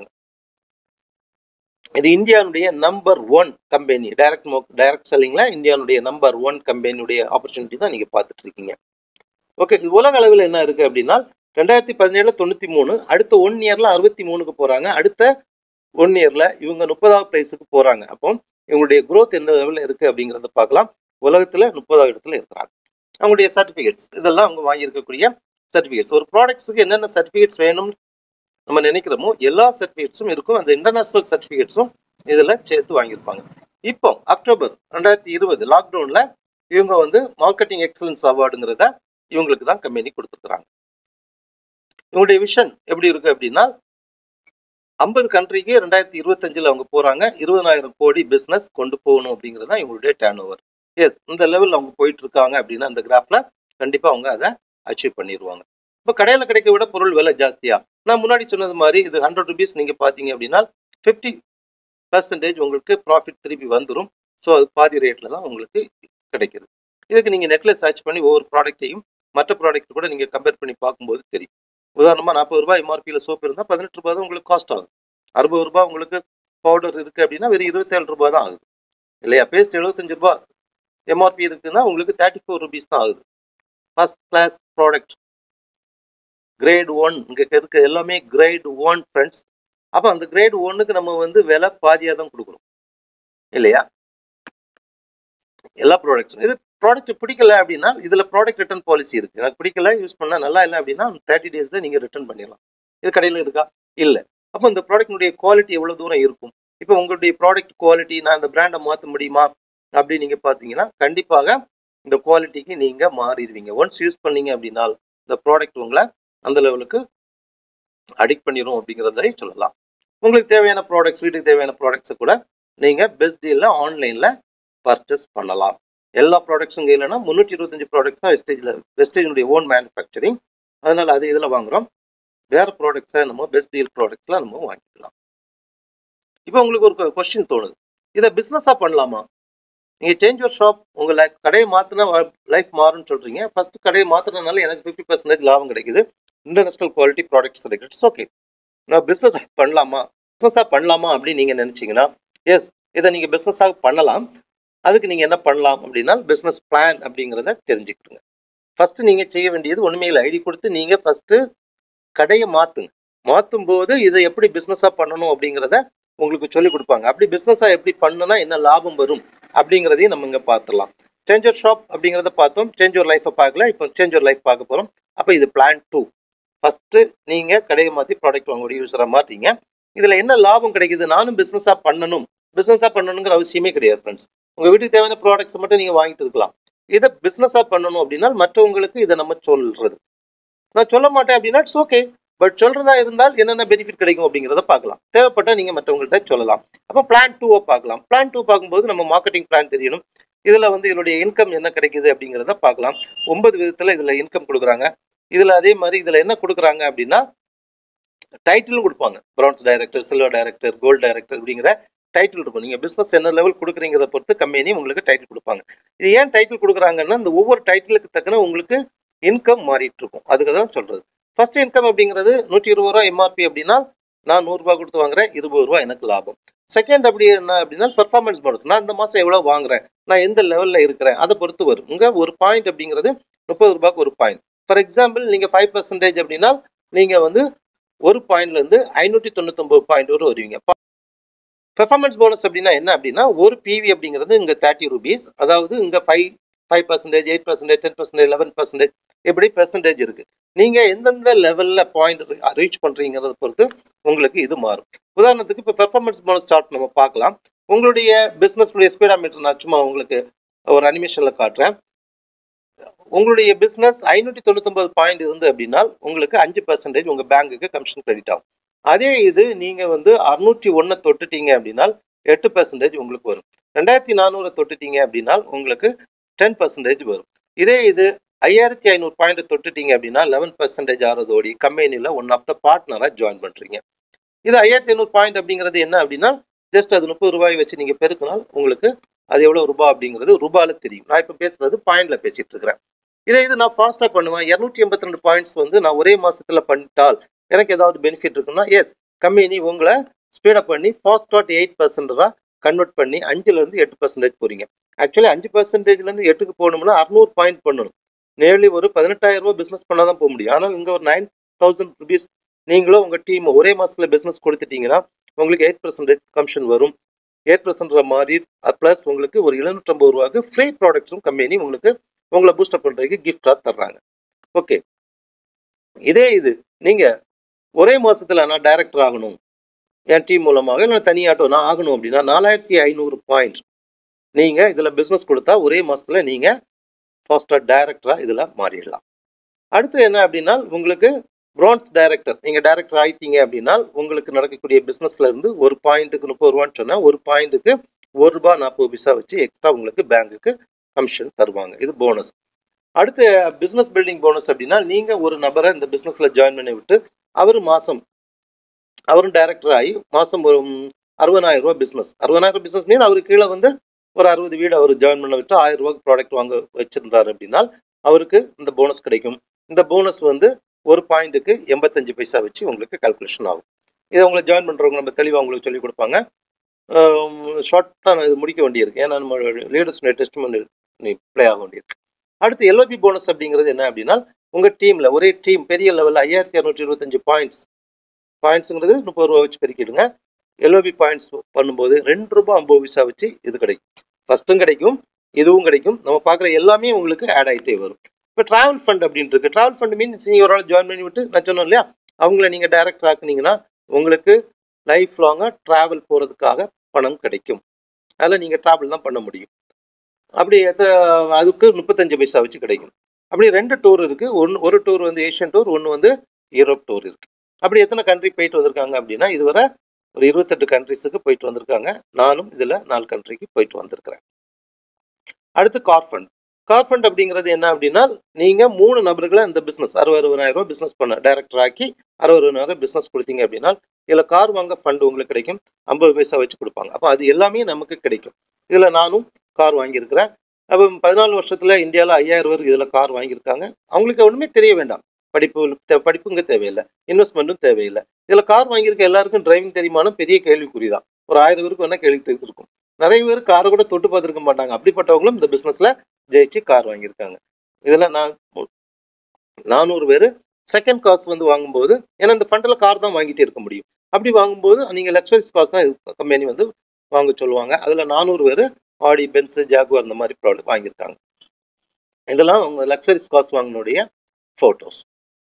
இது இந்தியாவுடைய number one company direct direct செல்லிங்ல இந்தியாவுடைய நம்பர் ஒன் கம்பெனியுடைய ஆப்பர்ச்சுனிட்டி தான் நீங்க பார்த்துட்டு இருக்கீங்க ஓகே இது உலக அளவில் என்ன இருக்கு அப்படின்னா ரெண்டாயிரத்தி பதினேழுல தொண்ணூத்தி மூணு அடுத்த ஒன் இயர்ல அறுபத்தி மூணுக்கு போறாங்க அடுத்த ஒன் இயர்ல இவங்க முப்பதாவது பிளேஸுக்கு போறாங்க அப்போ இவங்களுடைய growth எந்த லெவலில் இருக்கு அப்படிங்கிறத பார்க்கலாம் உலகத்துல முப்பதாவது இடத்துல இருக்கிறாங்க அவங்களுடைய சர்டிஃபிகேட்ஸ் இதெல்லாம் அவங்க வாங்கியிருக்கக்கூடிய சர்டிஃபிகேட்ஸ் ஒரு ப்ராடக்ட்ஸுக்கு என்னென்ன சர்டிஃபிகேட்ஸ் வேணும் நம்ம நினைக்கிறோமோ எல்லா சர்டிஃபிகேட்ஸும் இருக்கும் அந்த இன்டர்நேஷனல் சர்டிஃபிகேட்ஸும் இதுல சேர்த்து வாங்கியிருப்பாங்க இப்போ அக்டோபர் ரெண்டாயிரத்தி இருபது லாக்டவுன்ல இவங்க வந்து மார்க்கெட்டிங் எக்ஸலன்ஸ் அவார்டுங்கிறத இவங்களுக்கு தான் கம்பெனி கொடுத்துருக்குறாங்க இவங்களுடைய விஷன் எப்படி இருக்கு அப்படின்னா ஐம்பது கண்ட்ரிக்கு ரெண்டாயிரத்தி இருபத்தஞ்சில் அவங்க போறாங்க இருபதாயிரம் கோடி பிஸ்னஸ் கொண்டு போகணும் அப்படிங்கிறது தான் இவங்களுடைய டேர்ன் ஓவர் எஸ் இந்த லெவலில் அவங்க போயிட்டு இருக்காங்க அப்படின்னா அந்த கிராஃப்ல கண்டிப்பா அவங்க அதை அச்சீவ் பண்ணிடுவாங்க இப்போ கடையில் கிடைக்க விட பொருள் விலை ஜாஸ்தியா நான் முன்னாடி சொன்னது மாதிரி இது ஹண்ட்ரட் ருபீஸ் நீங்க பார்த்தீங்க அப்படின்னா ஃபிஃப்டி பர்சன்டேஜ் உங்களுக்கு ப்ராஃபிட் திருப்பி வந்துடும் ஸோ அது பாதி ரேட்ல தான் உங்களுக்கு கிடைக்குது இதுக்கு நீங்க நெட்ல சர்ச் பண்ணி ஒவ்வொரு ப்ராடக்ட்டையும் மற்ற ப்ராடக்ட் கூட நீங்க கம்பேர் பண்ணி பார்க்கும்போது தெரியும் உதாரணமா நாற்பது ரூபாய் எம்ஆர்பியில் சோப் இருந்தால் பதினெட்டு ரூபாய் தான் உங்களுக்கு காஸ்ட் ஆகுது அறுபது ரூபாய் உங்களுக்கு பவுடர் இருக்கு அப்படின்னா வெறும் இருபத்தேழு ரூபாய் தான் ஆகுது இல்லையா பேஸ்ட் எழுபத்தஞ்சு ரூபாய் எம்ஆர்பி இருக்குன்னா உங்களுக்கு தேர்ட்டி ஃபோர் ருபீஸ் தான் ஆகுது first class product grade one இங்கே இருக்க எல்லாமே கிரேட் ஒன் ஃப்ரெண்ட்ஸ் அப்போ அந்த கிரேட் ஒன்னுக்கு நம்ம வந்து விலை பாதியாக தான் கொடுக்குறோம் இல்லையா எல்லா ப்ராடக்ட்ஸும் இது ப்ராடக்ட் பிடிக்கல அப்படின்னா இதுல ப்ராடக்ட் ரிட்டர்ன் பாலிசி இருக்கு எனக்கு பிடிக்கல யூஸ் பண்ணா நல்லா இல்லை அப்படின்னா தேர்ட்டி டேஸ்ல நீங்க ரிட்டர்ன் பண்ணிடலாம் இது கடையில் இருக்கா இல்லை அப்போ இந்த ப்ராடக்ட்னுடைய குவாலிட்டி எவ்வளோ தூரம் இருக்கும் இப்போ உங்களுடைய ப்ராடக்ட் குவாலிட்டி நான் இந்த பிராண்டை மாற்ற முடியுமா அப்படின்னு நீங்கள் பார்த்தீங்கன்னா கண்டிப்பாக இந்த குவாலிட்டிக்கு நீங்கள் மாறிடுவீங்க ஒன்ஸ் யூஸ் பண்ணீங்க அப்படின்னா இந்த ப்ராடக்ட் உங்களை அந்த லெவலுக்கு அடிக்ட் பண்ணிடும் அப்படிங்கிறதை சொல்லலாம் உங்களுக்கு தேவையான ப்ராடக்ட்ஸ் வீட்டுக்கு தேவையான ப்ராடக்ட்ஸை கூட நீங்கள் பெஸ்ட் டீலில் ஆன்லைனில் பர்ச்சேஸ் பண்ணலாம் எல்லா ப்ராடக்ட்ஸும் இங்கே இல்லைன்னா முந்நூற்றி இருபத்தஞ்சு ப்ராடக்ட்ஸ் தான் வெஸ்டேஜில் வெஸ்டேஜினுடைய ஓன் மேனுஃபேக்சரிங் அதனால் அது இதில் வாங்குகிறோம் வேறு ப்ராடக்ட்ஸை நம்ம பெஸ்ட் டீல் ப்ராடக்ட்ஸில் நம்ம வாங்கிக்கலாம் இப்போ உங்களுக்கு ஒரு கொஸ்டின் தோணுது இதை பிஸ்னஸாக பண்ணலாமா நீங்கள் சேஞ்ச் யூர் ஷாப் உங்கள் லைஃப் கடையை மாற்றினா லைஃப் மாறும்னு சொல்கிறீங்க ஃபர்ஸ்ட் கடையை மாற்றுறதுனால எனக்கு ஃபிஃப்டி பர்சன்டேஜ் லாபம் கிடைக்குது இன்டர்நேஷனல் குவாலிட்டி ப்ராடக்ட்ஸ் கிடைக்குது இட்ஸ் ஓகே நான் பிஸ்னஸ் பண்ணலாமா பிஸ்னஸாக பண்ணலாமா அப்படின்னு நீங்கள் நினச்சிங்கன்னா எஸ் இதை நீங்கள் பிஸ்னஸாக பண்ணலாம் அதுக்கு நீங்கள் என்ன பண்ணலாம் அப்படின்னா பிஸ்னஸ் பிளான் அப்படிங்கிறத தெரிஞ்சுக்கிட்டுங்க ஃபஸ்ட்டு நீங்கள் செய்ய வேண்டியது ஒன்றுமே இல்லை ஐடி கொடுத்து நீங்கள் ஃபஸ்ட்டு கடையை மாற்றுங்க மாற்றும் போது இதை எப்படி பிஸ்னஸாக பண்ணணும் அப்படிங்கிறத உங்களுக்கு சொல்லிக் கொடுப்பாங்க அப்படி பிஸ்னஸாக எப்படி பண்ணுனா என்ன லாபம் வரும் அப்படிங்கிறதையும் நம்ம இங்கே பார்த்துடலாம் சேஞ்சர் ஷாப் அப்படிங்கிறத பார்த்தோம் சேஞ்சர் லைஃப்பை பார்க்கல இப்போ சேஞ்சர் லைஃப் பார்க்க போகிறோம் அப்போ இது பிளான் டூ ஃபஸ்ட்டு நீங்கள் கடையை மாற்றி ப்ராடக்ட் வாங்கக்கூடிய யூஸராக மாற்றீங்க இதில் என்ன லாபம் கிடைக்குது நானும் பிஸ்னஸாக பண்ணணும் பிஸ்னஸாக பண்ணணுங்கிற அவசியமே கிடையாது ஃப்ரெண்ட்ஸ் உங்கள் வீட்டுக்கு தேவையான ப்ராடக்ட்ஸ் மட்டும் நீங்கள் வாங்கிட்டு இருக்கலாம் இதை பிஸ்னஸாக பண்ணணும் அப்படின்னா மற்றவங்களுக்கு இதை நம்ம சொல்றது நான் சொல்ல மாட்டேன் அப்படின்னா இட்ஸ் ஓகே பட் சொல்றதா இருந்தால் என்னென்ன பெனிஃபிட் கிடைக்கும் அப்படிங்கிறத பார்க்கலாம் தேவைப்பட்டா நீங்க மற்றவங்கள்ட்ட சொல்லலாம் அப்போ பிளான் டூவை பார்க்கலாம் பிளான் டூ பார்க்கும்போது நம்ம மார்க்கெட்டிங் பிளான் தெரியணும் இதுல வந்து இதனுடைய இன்கம் என்ன கிடைக்குது அப்படிங்கிறத பார்க்கலாம் ஒன்பது விதத்துல இதுல இன்கம் கொடுக்குறாங்க இதுல அதே மாதிரி இதுல என்ன கொடுக்குறாங்க அப்படின்னா டைட்டிலும் கொடுப்பாங்க bronze director silver director gold director அப்படிங்கிற டைட்டில் இருக்கும் நீங்க பிசினஸ் என்ன லெவல் கொடுக்குறீங்கிறத பொறுத்து கம்பெனி உங்களுக்கு டைட்டில் கொடுப்பாங்க இது ஏன் டைட்டில் கொடுக்குறாங்கன்னா இந்த ஒவ்வொரு டைட்டிலுக்கு தக்கன உங்களுக்கு இன்கம் மாறிட்டு இருக்கும் அதுக்கு தான் சொல்றது ஃபர்ஸ்ட் இன்கம் அப்படிங்கிறது நூற்றி இருபது ரூபா எம்ஆர்பி அப்படின்னா நான் நூறுரூவா கொடுத்து வாங்குறேன் இருபது ரூபா எனக்கு லாபம் செகண்ட் அப்படி என்ன அப்படின்னா பெர்ஃபார்மன்ஸ் போனஸ் நான் இந்த மாதம் எவ்வளோ வாங்குறேன் நான் எந்த லெவலில் இருக்கிறேன் அதை பொறுத்து வரும் இங்கே ஒரு பாயிண்ட் அப்படிங்கிறது முப்பது ரூபாய்க்கு ஒரு பாயிண்ட் ஃபார் எக்ஸாம்பிள் நீங்கள் ஃபைவ் பர்சன்டேஜ் அப்படின்னா நீங்கள் வந்து ஒரு பாயிண்ட்லேருந்து ஐநூற்றி தொண்ணூத்தொம்பது பாயிண்ட் வரை வருவீங்க பெர்ஃபார்மன்ஸ் போனஸ் அப்படின்னா என்ன அப்படின்னா ஒரு பிவி அப்படிங்கிறது இங்கே தேர்ட்டி ருபீஸ் அதாவது இங்கே five five percentage eight percentage ten percentage eleven percentage இப்படி பெர்சன்டேஜ் இருக்கு நீங்க எந்தெந்த லெவல்ல பாயிண்ட் ரீச் பண்றீங்கிறத பொறுத்து உங்களுக்கு இது மாறும் உதாரணத்துக்கு இப்போ பெர்ஃபார்மன்ஸ் போனஸ் சார்ட் நம்ம பார்க்கலாம் உங்களுடைய பிசினஸ் ஸ்பீடா மீட்டர் நான் சும்மா உங்களுக்கு ஒரு அனிமேஷன்ல காட்டுறேன் உங்களுடைய பிசினஸ் ஐநூற்றி தொண்ணூத்தொன்பது பாயிண்ட் இருந்து அப்படின்னா உங்களுக்கு அஞ்சு பர்சன்டேஜ் உங்க பேங்குக்கு கமிஷன் கிரெடிட் ஆகும் அதே இது நீங்க வந்து அறுநூற்றி ஒன்னை தொட்டுட்டீங்க அப்படின்னா எட்டு பர்சன்டேஜ் உங்களுக்கு வரும் ரெண்டாயிரத்தி நானூறு தொட்டுட்டீங்க அப்படின்னா உங்களுக்கு டென் பர்சன்டேஜ் வரும் இதே இது ஐயாயிரத்தி ஐநூறு பாயிண்ட் தொட்டுட்டீங்க அப்படின்னா லெவன் பர்சன்டேஜ் ஆறதோடி கம்பெனியில் ஒன் ஆஃப் த பார்ட்னராக ஜாயின் பண்ணுறீங்க இது ஐயாயிரத்தி ஐநூறு பாயிண்ட் அப்படிங்கிறது என்ன அப்படின்னா ஜஸ்ட் அது முப்பது ரூபாய் வச்சு நீங்கள் பெருக்கினால் உங்களுக்கு அது எவ்வளோ ரூபாய் அப்படிங்கிறது ரூபாயில் தெரியும் நான் இப்போ பேசுறது பாயிண்ட்ல பேசிட்டு இருக்கிறேன் இதே இது நான் ஃபாஸ்ட்டாக பண்ணுவேன் இரநூத்தி எண்பத்தி ரெண்டு பாயிண்ட்ஸ் வந்து நான் ஒரே மாசத்துல பண்ணிட்டால் எனக்கு ஏதாவது பெனிஃபிட் இருக்குன்னா எஸ் கம்பெனி உங்களை ஸ்பீடப் பண்ணி ஃபாஸ்ட் டாட் எயிட் பர்சன்டாக கன்வெர்ட் பண்ணி அஞ்சுலேருந்து எட்டு பர்சன்டேஜ் போறீங்க ஆக்சுவலி அஞ்சு பர்சன்டேஜ்லேருந்து எட்டுக்கு போகணும்னா அறுநூறு பாயிண்ட் பண்ணணும் நேர்லி ஒரு பதினெட்டாயிரம் ரூபாய் பிஸ்னஸ் பண்ணால் தான் போக முடியும் ஆனால் இங்கே ஒரு நைன் தௌசண்ட் ருபீஸ் நீங்களும் உங்கள் டீம் ஒரே மாதத்தில் பிஸ்னஸ் கொடுத்துட்டீங்கன்னா உங்களுக்கு எயிட் பர்சன்டேஜ் கமிஷன் வரும் எயிட் பர்சன்ட்ற மாதிரி ப்ளஸ் உங்களுக்கு ஒரு எழுநூற்றம்பது ரூபாய்க்கு ஃப்ரீ ப்ராடக்ட்ஸும் கம்பெனி உங்களுக்கு உங்களை பூஸ்டப் பண்ணுறதுக்கு கிஃப்டாக தர்றாங்க ஓகே இதே இது நீங்கள் ஒரே மாதத்தில் நான் டைரக்டர் ஆகணும் என் டீம் மூலமாக இல்லை தனியாட்டம் நான் ஆகணும் அப்படின்னா நாலாயிரத்தி ஐநூறு பாயிண்ட் நீங்கள் இதில் பிஸ்னஸ் கொடுத்தா ஒரே மாதத்தில் நீங்கள் ஃபாஸ்ட்டாக டைரக்டராக இதில் மாறிடலாம் அடுத்து என்ன அப்படின்னா உங்களுக்கு பிரான்ஸ் டைரக்டர் நீங்கள் டைரக்டர் ஆயிட்டீங்க அப்படின்னா உங்களுக்கு நடக்கக்கூடிய பிஸ்னஸ்ல இருந்து ஒரு பாயிண்ட்டுக்கு முப்பது ரூபான்னு சொன்னால் ஒரு பாயிண்ட்டுக்கு ஒரு ரூபா நாற்பது பைசா வச்சு எக்ஸ்ட்ரா உங்களுக்கு பேங்குக்கு கமிஷன் தருவாங்க இது போனஸ் அடுத்து பிஸ்னஸ் பில்டிங் போனஸ் அப்படின்னா நீங்கள் ஒரு நபரை இந்த பிஸ்னஸில் ஜாயின் பண்ணி விட்டு அவர் மாதம் அவரும் டைரக்டர் ஆகி மாதம் ஒரு அறுபதாயிரம் ரூபா பிஸ்னஸ் அறுபதாயிரம் பிஸ்னஸ் மீன் அவருக்கு கீழே வந்து ஒரு அறுபது வீடு அவர் ஜாயின் பண்ண விட்டு ஆயிரம் ரூபாய்க்கு ப்ராடக்ட் வாங்க வச்சிருந்தார் அப்படின்னா அவருக்கு இந்த போனஸ் கிடைக்கும் இந்த போனஸ் வந்து ஒரு பாயிண்ட்டுக்கு எண்பத்தஞ்சு பைசா வச்சு உங்களுக்கு கால்குலேஷன் ஆகும் இதை உங்களை ஜாயின் பண்ணுறவங்க நம்ம தெளிவாக உங்களுக்கு சொல்லிக் கொடுப்பாங்க ஷார்ட்டாக நான் இது முடிக்க வேண்டியிருக்கு ஏன்னா நம்ம லீடர்ஸ் டெஸ்ட் பண்ணி ப்ளே ஆக வேண்டியிருக்கு அடுத்து எல்ஓபி போனஸ் அப்படிங்கிறது என்ன அப்படின்னா உங்கள் டீமில் ஒரே டீம் பெரிய லெவலில் ஐயாயிரத்தி இரநூற்றி இருபத்தஞ்சு பாயிண்ட்ஸ் பாயிண்ட்ஸுங்கிறது முப்பது ரூபா வச்சு பெருக்கிடுங்க எல்ஓபி பாயிண்ட்ஸ் பண்ணும்போது ரெண்டு ரூபா ஐம்பது பைசா வச்சு இது கிடைக்கும் ஃபஸ்ட்டும் கிடைக்கும் இதுவும் கிடைக்கும் நம்ம பார்க்குற எல்லாமே உங்களுக்கு ஆட் ஆகிட்டே வரும் இப்போ ட்ராவல் ஃபண்ட் அப்படின்ட்டு இருக்கு ட்ராவல் ஃபண்ட் மீன்ஸ் நீங்கள் ஒரு ஆள் ஜாயின் பண்ணி விட்டு நான் சொன்னோம் இல்லையா அவங்கள நீங்கள் டைரக்டர் ஆக்குனீங்கன்னா உங்களுக்கு லைஃப் லாங்காக ட்ராவல் போகிறதுக்காக பணம் கிடைக்கும் அதில் நீங்கள் ட்ராவல் தான் பண்ண முடியும் அப்படி எத்த- அதுக்கு முப்பத்தஞ்சு பைசா வச்சு கிடைக்கும் அப்படி ரெண்டு டூர் இருக்கு ஒன்று ஒரு டூர் வந்து ஏஷியன் டூர் ஒன்று வந்து யூரோப் டூர் இருக்கு அப்படி எத்தனை கண்ட்ரி போயிட்டு வந்திருக்காங்க அப்படின்னா இதுவரை ஒரு இருபத்தெட்டு கண்ட்ரிஸுக்கு போயிட்டு வந்திருக்காங்க நானும் இதில் நாலு கண்ட்ரிக்கு போயிட்டு வந்திருக்கிறேன் அடுத்து கார் ஃபண்ட் கார் ஃபண்ட் அப்படிங்கிறது என்ன அப்படின்னா நீங்க மூணு நபர்களை இந்த பிசினஸ் அறுபது அறுபதாயிரம் ரூபாய் பிசினஸ் பண்ண டைரக்டர் ஆக்கி அறுபது அறுபதாயிரம் பிசினஸ் கொடுத்தீங்க அப்படின்னா இதுல கார் வாங்க ஃபண்ட் உங்களுக்கு கிடைக்கும் ஐம்பது பைசா வச்சு கொடுப்பாங்க அப்போ அது எல்லாமே நமக்கு கிடைக்கும் இதுல நானும் கார் வாங்கியிருக்கிறேன் அப்போ பதினாலு வருஷத்துல இந்தியாவில் ஐயாயிரம் பேருக்கு இதுல கார் வாங்கியிருக்காங்க அவங்களுக்கு ஒண்ணுமே தெரிய வேண்டாம் படிப்பு தே- படிப்புங்க தேவையில்லை இன்வெஸ்ட்மெண்ட்டும் தேவையில்லை இதுல கார் வாங்கியிருக்க எல்லாருக்கும் டிரைவிங் தெரியுமானா பெரிய கேள்விக்குறி தான் ஒரு ஆயிரம் பேருக்கு வேணா கேள்வி தெ- இருக்கும் நிறைய பேர் காரை கூட தொட்டு பார்த்துருக்க மாட்டாங்க அப்படிப்பட்டவங்களும் இந்த பிசினஸ்ல ஜெயிச்சு கார் வாங்கியிருக்காங்க இதுல நான் மு- நானூறு பேர் செகண்ட் காஸ் வந்து வாங்கும்போது ஏன்னா இந்த ஃபண்டில் கார் தான் வாங்கிட்டே இருக்க முடியும் அப்படி வாங்கும்போது நீங்க லக்ஸரிஸ் காஸ் தான் கம்பெனி வந்து வாங்க சொல்லுவாங்க அதுல நானூறு பேர் ஆடி பென்ஸ் ஜாகுவார் இந்த மாதிரி ப்ராடக்ட் வாங்கியிருக்காங்க இதெல்லாம் அவங்க லக்ஸரிஸ் காஸ் வாங்கினுடைய ஃபோட்டோஸ்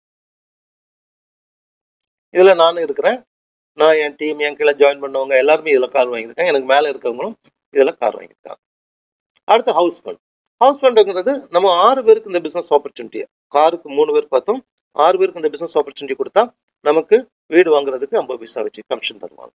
இதுல நானும் இருக்கிறேன் நான் என் டீம் என் கீழே ஜாயின் பண்ணவங்க எல்லாருமே இதுல கார் வாங்கியிருக்காங்க எனக்கு மேல இருக்கவங்களும் இதுல கார் வாங்கியிருக்காங்க அடுத்து ஹவுஸ் ஃபண்ட் ஹவுஸ் ஃபண்டுங்கிறது நம்ம ஆறு பேருக்கு இந்த பிசினஸ் ஆப்பர்ச்சுனிட்டி காருக்கு மூணு பேர் பார்த்தோம் ஆறு பேருக்கு இந்த பிசினஸ் ஆப்பர்ச்சுனிட்டி கொடுத்தா நமக்கு வீடு வாங்குறதுக்கு ஐம்பது பைசா வச்சு கமிஷன் தருவாங்க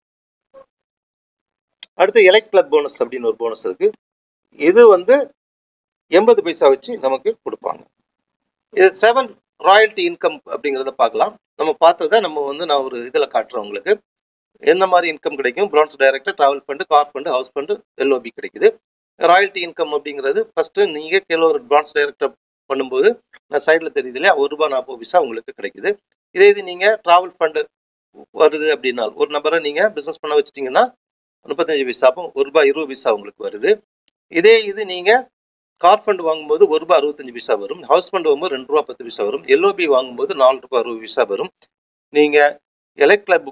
அடுத்து எலக்ட் கிளப் போனஸ் அப்படின்னு ஒரு போனஸ் இருக்கு இது வந்து எண்பது பைசா வச்சு நமக்கு கொடுப்பாங்க இது செவன் ராயல்டி இன்கம் அப்படிங்கிறத பார்க்கலாம் நம்ம பார்த்ததை நம்ம வந்து நான் ஒரு இதில் காட்டுறேன் உங்களுக்கு என்ன மாதிரி இன்கம் கிடைக்கும் bronze director travel fund car fund house fund LOP கிடைக்குது ராயல்டி இன்கம் அப்படிங்கிறது ஃபர்ஸ்ட் நீங்க கீழே ஒரு பிரான்ஸ் டைரக்டர் பண்ணும்போது நான் சைடில் தெரியுது இல்லையா ஒரு ரூபாய் நாற்பது பைசா உங்களுக்கு கிடைக்குது இதே இது நீங்க டிராவல் ஃபண்டு வருது அப்படின்னா ஒரு நபரை நீங்க பிசினஸ் பண்ண வச்சிட்டீங்கன்னா முப்பத்தஞ்சு பைசா அப்போ ஒரு ரூபாய் இருபது பைசா உங்களுக்கு வருது இதே இது நீங்க கார் ஃபண்ட் வாங்கும்போது ஒரு ரூபாய் அறுபத்தஞ்சு பைசா வரும் ஹவுஸ் ஃபண்ட் வாங்கும்போது ரெண்டு ரூபா பத்து பைசா வரும் எல்ஓபி வாங்கும்போது நாலு ரூபாய் அறுபது பைசா வரும் நீங்க எலக்ட் கிளப்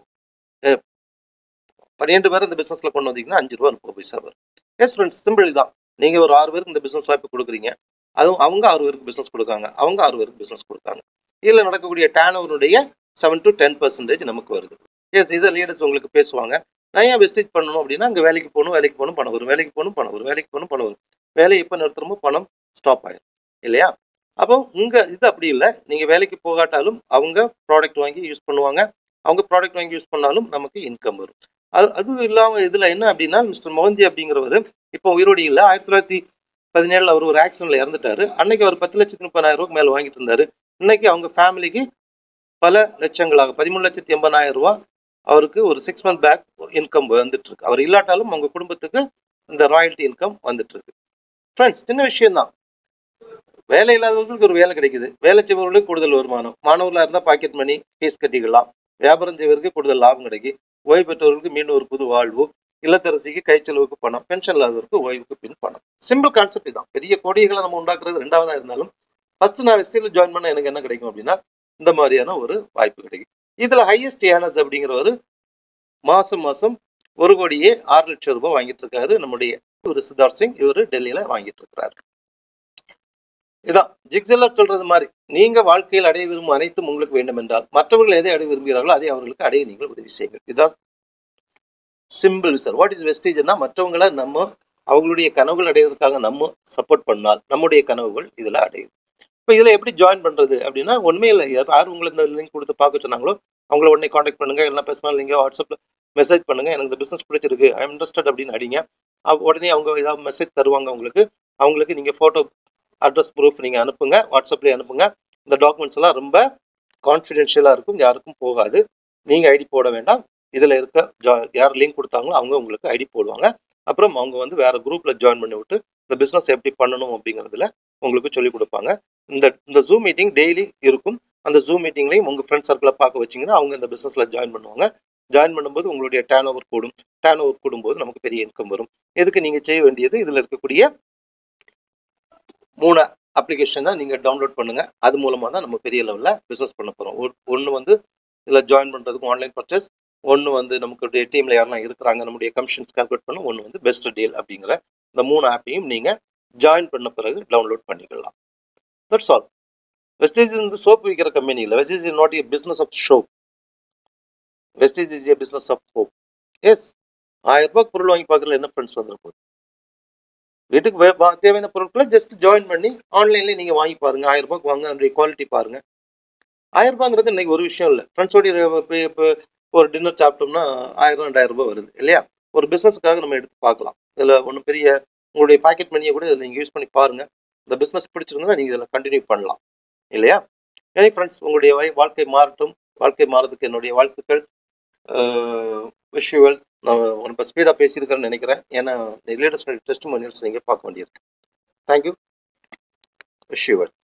பன்னிரெண்டு பேர் இந்த பிசினஸ்ல கொண்டு வந்தீங்கன்னா அஞ்சு ரூபா முப்பது பைசா வரும் எஸ் ஃப்ரெண்ட்ஸ் சிம்பிள் தான் நீங்க ஒரு ஆறு பேருக்கு இந்த பிசினஸ் வாய்ப்பு கொடுக்குறீங்க அதுவும் அவங்க ஆறு பேருக்கு பிசினஸ் கொடுக்காங்க அவங்க ஆறு பேருக்கு பிசினஸ் கொடுக்காங்க இதுல நடக்கக்கூடிய டேன் ஓவருடைய செவன் டு டென் பர்சன்டேஜ் நமக்கு வருது எஸ் இதை லீடர்ஸ் உங்களுக்கு பேசுவாங்க நான் ஏன் வெஸ்டேஜ் பண்ணணும் அப்படின்னா அங்கே வேலைக்கு போகணும் வேலைக்கு போகணும் பணம் வரும் வேலைக்கு போகணும் பணம் வரும் வேலைக்கு போகணும் பணம் வரும் வேலையை எப்போ நிறுத்துறமோ பணம் ஸ்டாப் ஆயிடும் இல்லையா அப்போ உங்க இது அப்படி இல்லை நீங்க வேலைக்கு போகாட்டாலும் அவங்க ப்ராடக்ட் வாங்கி யூஸ் பண்ணுவாங்க அவங்க ப்ராடக்ட் வாங்கி யூஸ் பண்ணாலும் நமக்கு இன்கம் வரும் அது அதுவும் இல்லாம இதுல என்ன அப்படின்னா மிஸ்டர் மோகந்தி அப்படிங்கிறவர் இப்போ உயிரோடி இல்லை ஆயிரத்தி தொள்ளாயிரத்தி பதினேழுல அவர் ஒரு ஆக்சிடென்ட்ல இறந்துட்டாரு அன்னைக்கு அவர் பத்து லட்சத்தி முப்பதாயிரம் ரூபாய்க்கு மேல வாங்கிட்டு இருந்தாரு இன்னைக்கு அவங்க ஃபேமிலிக்கு பல லட்சங்களாக பதிமூணு லட்சத்தி எண்பதாயிரம் ரூபாய் அவருக்கு ஒரு சிக்ஸ் மந்த் பேக் இன்கம் வந்துட்டு இருக்கு அவர் இல்லாட்டாலும் அவங்க குடும்பத்துக்கு இந்த ராயல்டி இன்கம் வந்துட்டு இருக்கு ஃப்ரெண்ட்ஸ் சின்ன விஷயம் தான் வேலை இல்லாதவர்களுக்கு ஒரு வேலை கிடைக்குது வேலை செய்பவர்களுக்கு கூடுதல் வருமானம் மாணவர்களாக இருந்தால் பாக்கெட் மணி ஃபீஸ் கட்டிக்கலாம் வியாபாரம் செய்வதற்கு கூடுதல் லாபம் கிடைக்கும் ஓய்வு பெற்றவர்களுக்கு மீண்டும் ஒரு புது வாழ்வு இல்லத்தரசிக்கு கை செலவுக்கு பணம் பென்ஷன் இல்லாதவருக்கு ஓய்வுக்கு பின் பணம் சிம்பிள் கான்செப்ட் தான் பெரிய கோடிகளை நம்ம உண்டாக்குறது ரெண்டாவதா இருந்தாலும் ஃபர்ஸ்ட் நான் வெஸ்டில் ஜாயின் பண்ண எனக்கு என்ன கிடைக்கும் அப்படின்னா இந்த மாதிரியான ஒரு வாய்ப்பு கிடைக்கும் இதுல ஹையஸ்ட் ஏனஸ் அப்படிங்கிற ஒரு மாசம் மாசம் ஒரு கோடியே ஆறு லட்சம் ரூபாய் வாங்கிட்டு இருக்காரு நம்முடைய ஒரு சித்தார்த் சிங் இவர் டெல்லியில வாங்கிட்டு இருக்கிறாரு இதான் ஜிக்ஸெல்லாம் சொல்றது மாதிரி நீங்க வாழ்க்கையில் அடைய விரும்பும் அனைத்தும் உங்களுக்கு வேண்டும் என்றால் மற்றவர்கள் எதை அடைய விரும்புகிறார்களோ அதை அவர்களுக்கு அடைய நீங்கள் உதவி செய்யுங்கள் இதுதான் சிம்பிள் சார் வாட் இஸ் வெஸ்டேஜ்னா மற்றவங்களை நம்ம அவங்களுடைய கனவுகள் அடைவதற்காக நம்ம சப்போர்ட் பண்ணால் நம்முடைய கனவுகள் இதுல அடையுது இப்போ இதுல எப்படி ஜாயின் பண்றது அப்படின்னா உண்மை இல்லை யார் உங்களை இந்த லிங்க் கொடுத்து பார்க்க சொன்னாங்களோ அவங்கள உடனே காண்டாக்ட் பண்ணுங்க என்ன பேசினாலும் நீங்க வாட்ஸ்அப்ல மெசேஜ் பண்ணுங்க எனக்கு இந்த பிசினஸ் பிடிச்சிருக்கு ஐ இன்ட்ரெஸ்டட் அப்படின்னு அடிங்க அப்ப உடனே அவங்க ஏதாவது மெசேஜ் தருவாங்க உங்களுக்கு அவங்களுக்கு நீங்க போட்டோ அட்ரஸ் ப்ரூஃப் நீங்க அனுப்புங்க வாட்ஸ்அப்லேயே அனுப்புங்க இந்த டாக்குமெண்ட்ஸ் எல்லாம் ரொம்ப கான்ஃபிடென்ஷியலாக இருக்கும் யாருக்கும் போகாது நீங்க ஐடி போட வேண்டாம் இதுல இருக்க ஜா- யார் லிங்க் கொடுத்தாங்களோ அவங்க உங்களுக்கு ஐடி போடுவாங்க அப்புறம் அவங்க வந்து வேற குரூப்ல ஜாயின் பண்ணி விட்டு இந்த பிசினஸ் எப்படி பண்ணணும் அப்படிங்கிறதுல உங்களுக்கு சொல்லிக் கொடுப்பாங்க இந்த இந்த ஜூம் மீட்டிங் டெய்லி இருக்கும் அந்த ஜூம் மீட்டிங்லையும் உங்க ஃப்ரெண்ட் சர்க்கிளை பார்க்க வச்சீங்கன்னா அவங்க இந்த பிசினஸ்ல ஜாயின் பண்ணுவாங்க ஜாயின் பண்ணும்போது உங்களுடைய டேன் ஓவர் கூடும் டேன் ஓவர் கூடும்போது நமக்கு பெரிய இன்கம் வரும் இதுக்கு நீங்க செய்ய வேண்டியது இதுல இருக்கக்கூடிய மூணு அப்ளிகேஷனை நீங்க டவுன்லோட் பண்ணுங்க அது மூலமா தான் நம்ம பெரிய லெவல்ல பிசினஸ் பண்ண போறோம் ஒன்று வந்து இதுல ஜாயின் பண்றதுக்கு ஆன்லைன் பர்ச்சேஸ் ஒன்று வந்து நமக்கு டீம்ல யாரெல்லாம் இருக்கிறாங்க நம்முடைய கமிஷன்ஸ் கால்குலேட் பண்ண ஒன்று வந்து பெஸ்ட் டீல் அப்படிங்கிற இந்த மூணு ஆப்பையும் நீங்க ஜாயின் பண்ண பிறகு டவுன்லோட் பண்ணிக்கலாம் தட்ஸ் ஆல் வெஸ்டேஜ் வந்து சோப் விற்கிற கம்பெனி இல்லை Vestige is not a business of soap Vestige is a business of hope yes ஆயிரம் ரூபாய்க்கு பொருள் வாங்கி பார்க்கறதுல என்ன ஃப்ரெண்ட்ஸ் வந்துட போகுது வீட்டுக்கு வே- வா- தேவையான பொருட்களை ஜஸ்ட் ஜாயின் பண்ணி ஆன்லைன்லேயே நீங்கள் வாங்கி பாருங்க ஆயிரம் ரூபாய்க்கு வாங்க அதனுடைய குவாலிட்டி பாருங்க ஆயிரம் ரூபாங்கிறது இன்னைக்கு ஒரு விஷயம் இல்லை ஃப்ரெண்ட்ஸோடைய இப்போ ஒரு டின்னர் சாப்பிட்டோம்னா ஆயிரம் ரெண்டாயிரம் ரூபாய் வருது இல்லையா ஒரு பிஸ்னஸ்க்காக நம்ம எடுத்து பார்க்கலாம் இதில் ஒன்றும் பெரிய உங்களுடைய பாக்கெட் மணியை கூட இதில் நீங்கள் யூஸ் பண்ணி பாருங்க இந்த பிஸ்னஸ் பிடிச்சிருந்தா நீங்கள் இதில் கண்டினியூ பண்ணலாம் இல்லையா ஏனி ஃப்ரெண்ட்ஸ் உங்களுடைய வா- வாழ்க்கை மாறட்டும் வாழ்க்கை மாறதுக்கு என்னுடைய வாழ்த்துக்கள் விஷுவல் நான் இப்போ ஸ்பீடாக பேசியிருக்கிறேன்னு நினைக்கிறேன் ஏன்னா லேட்டஸ்ட் டெஸ்ட் மணியல்ஸ் நீங்கள் பார்க்க வேண்டியிருக்கு தேங்க்யூ விஷுவல்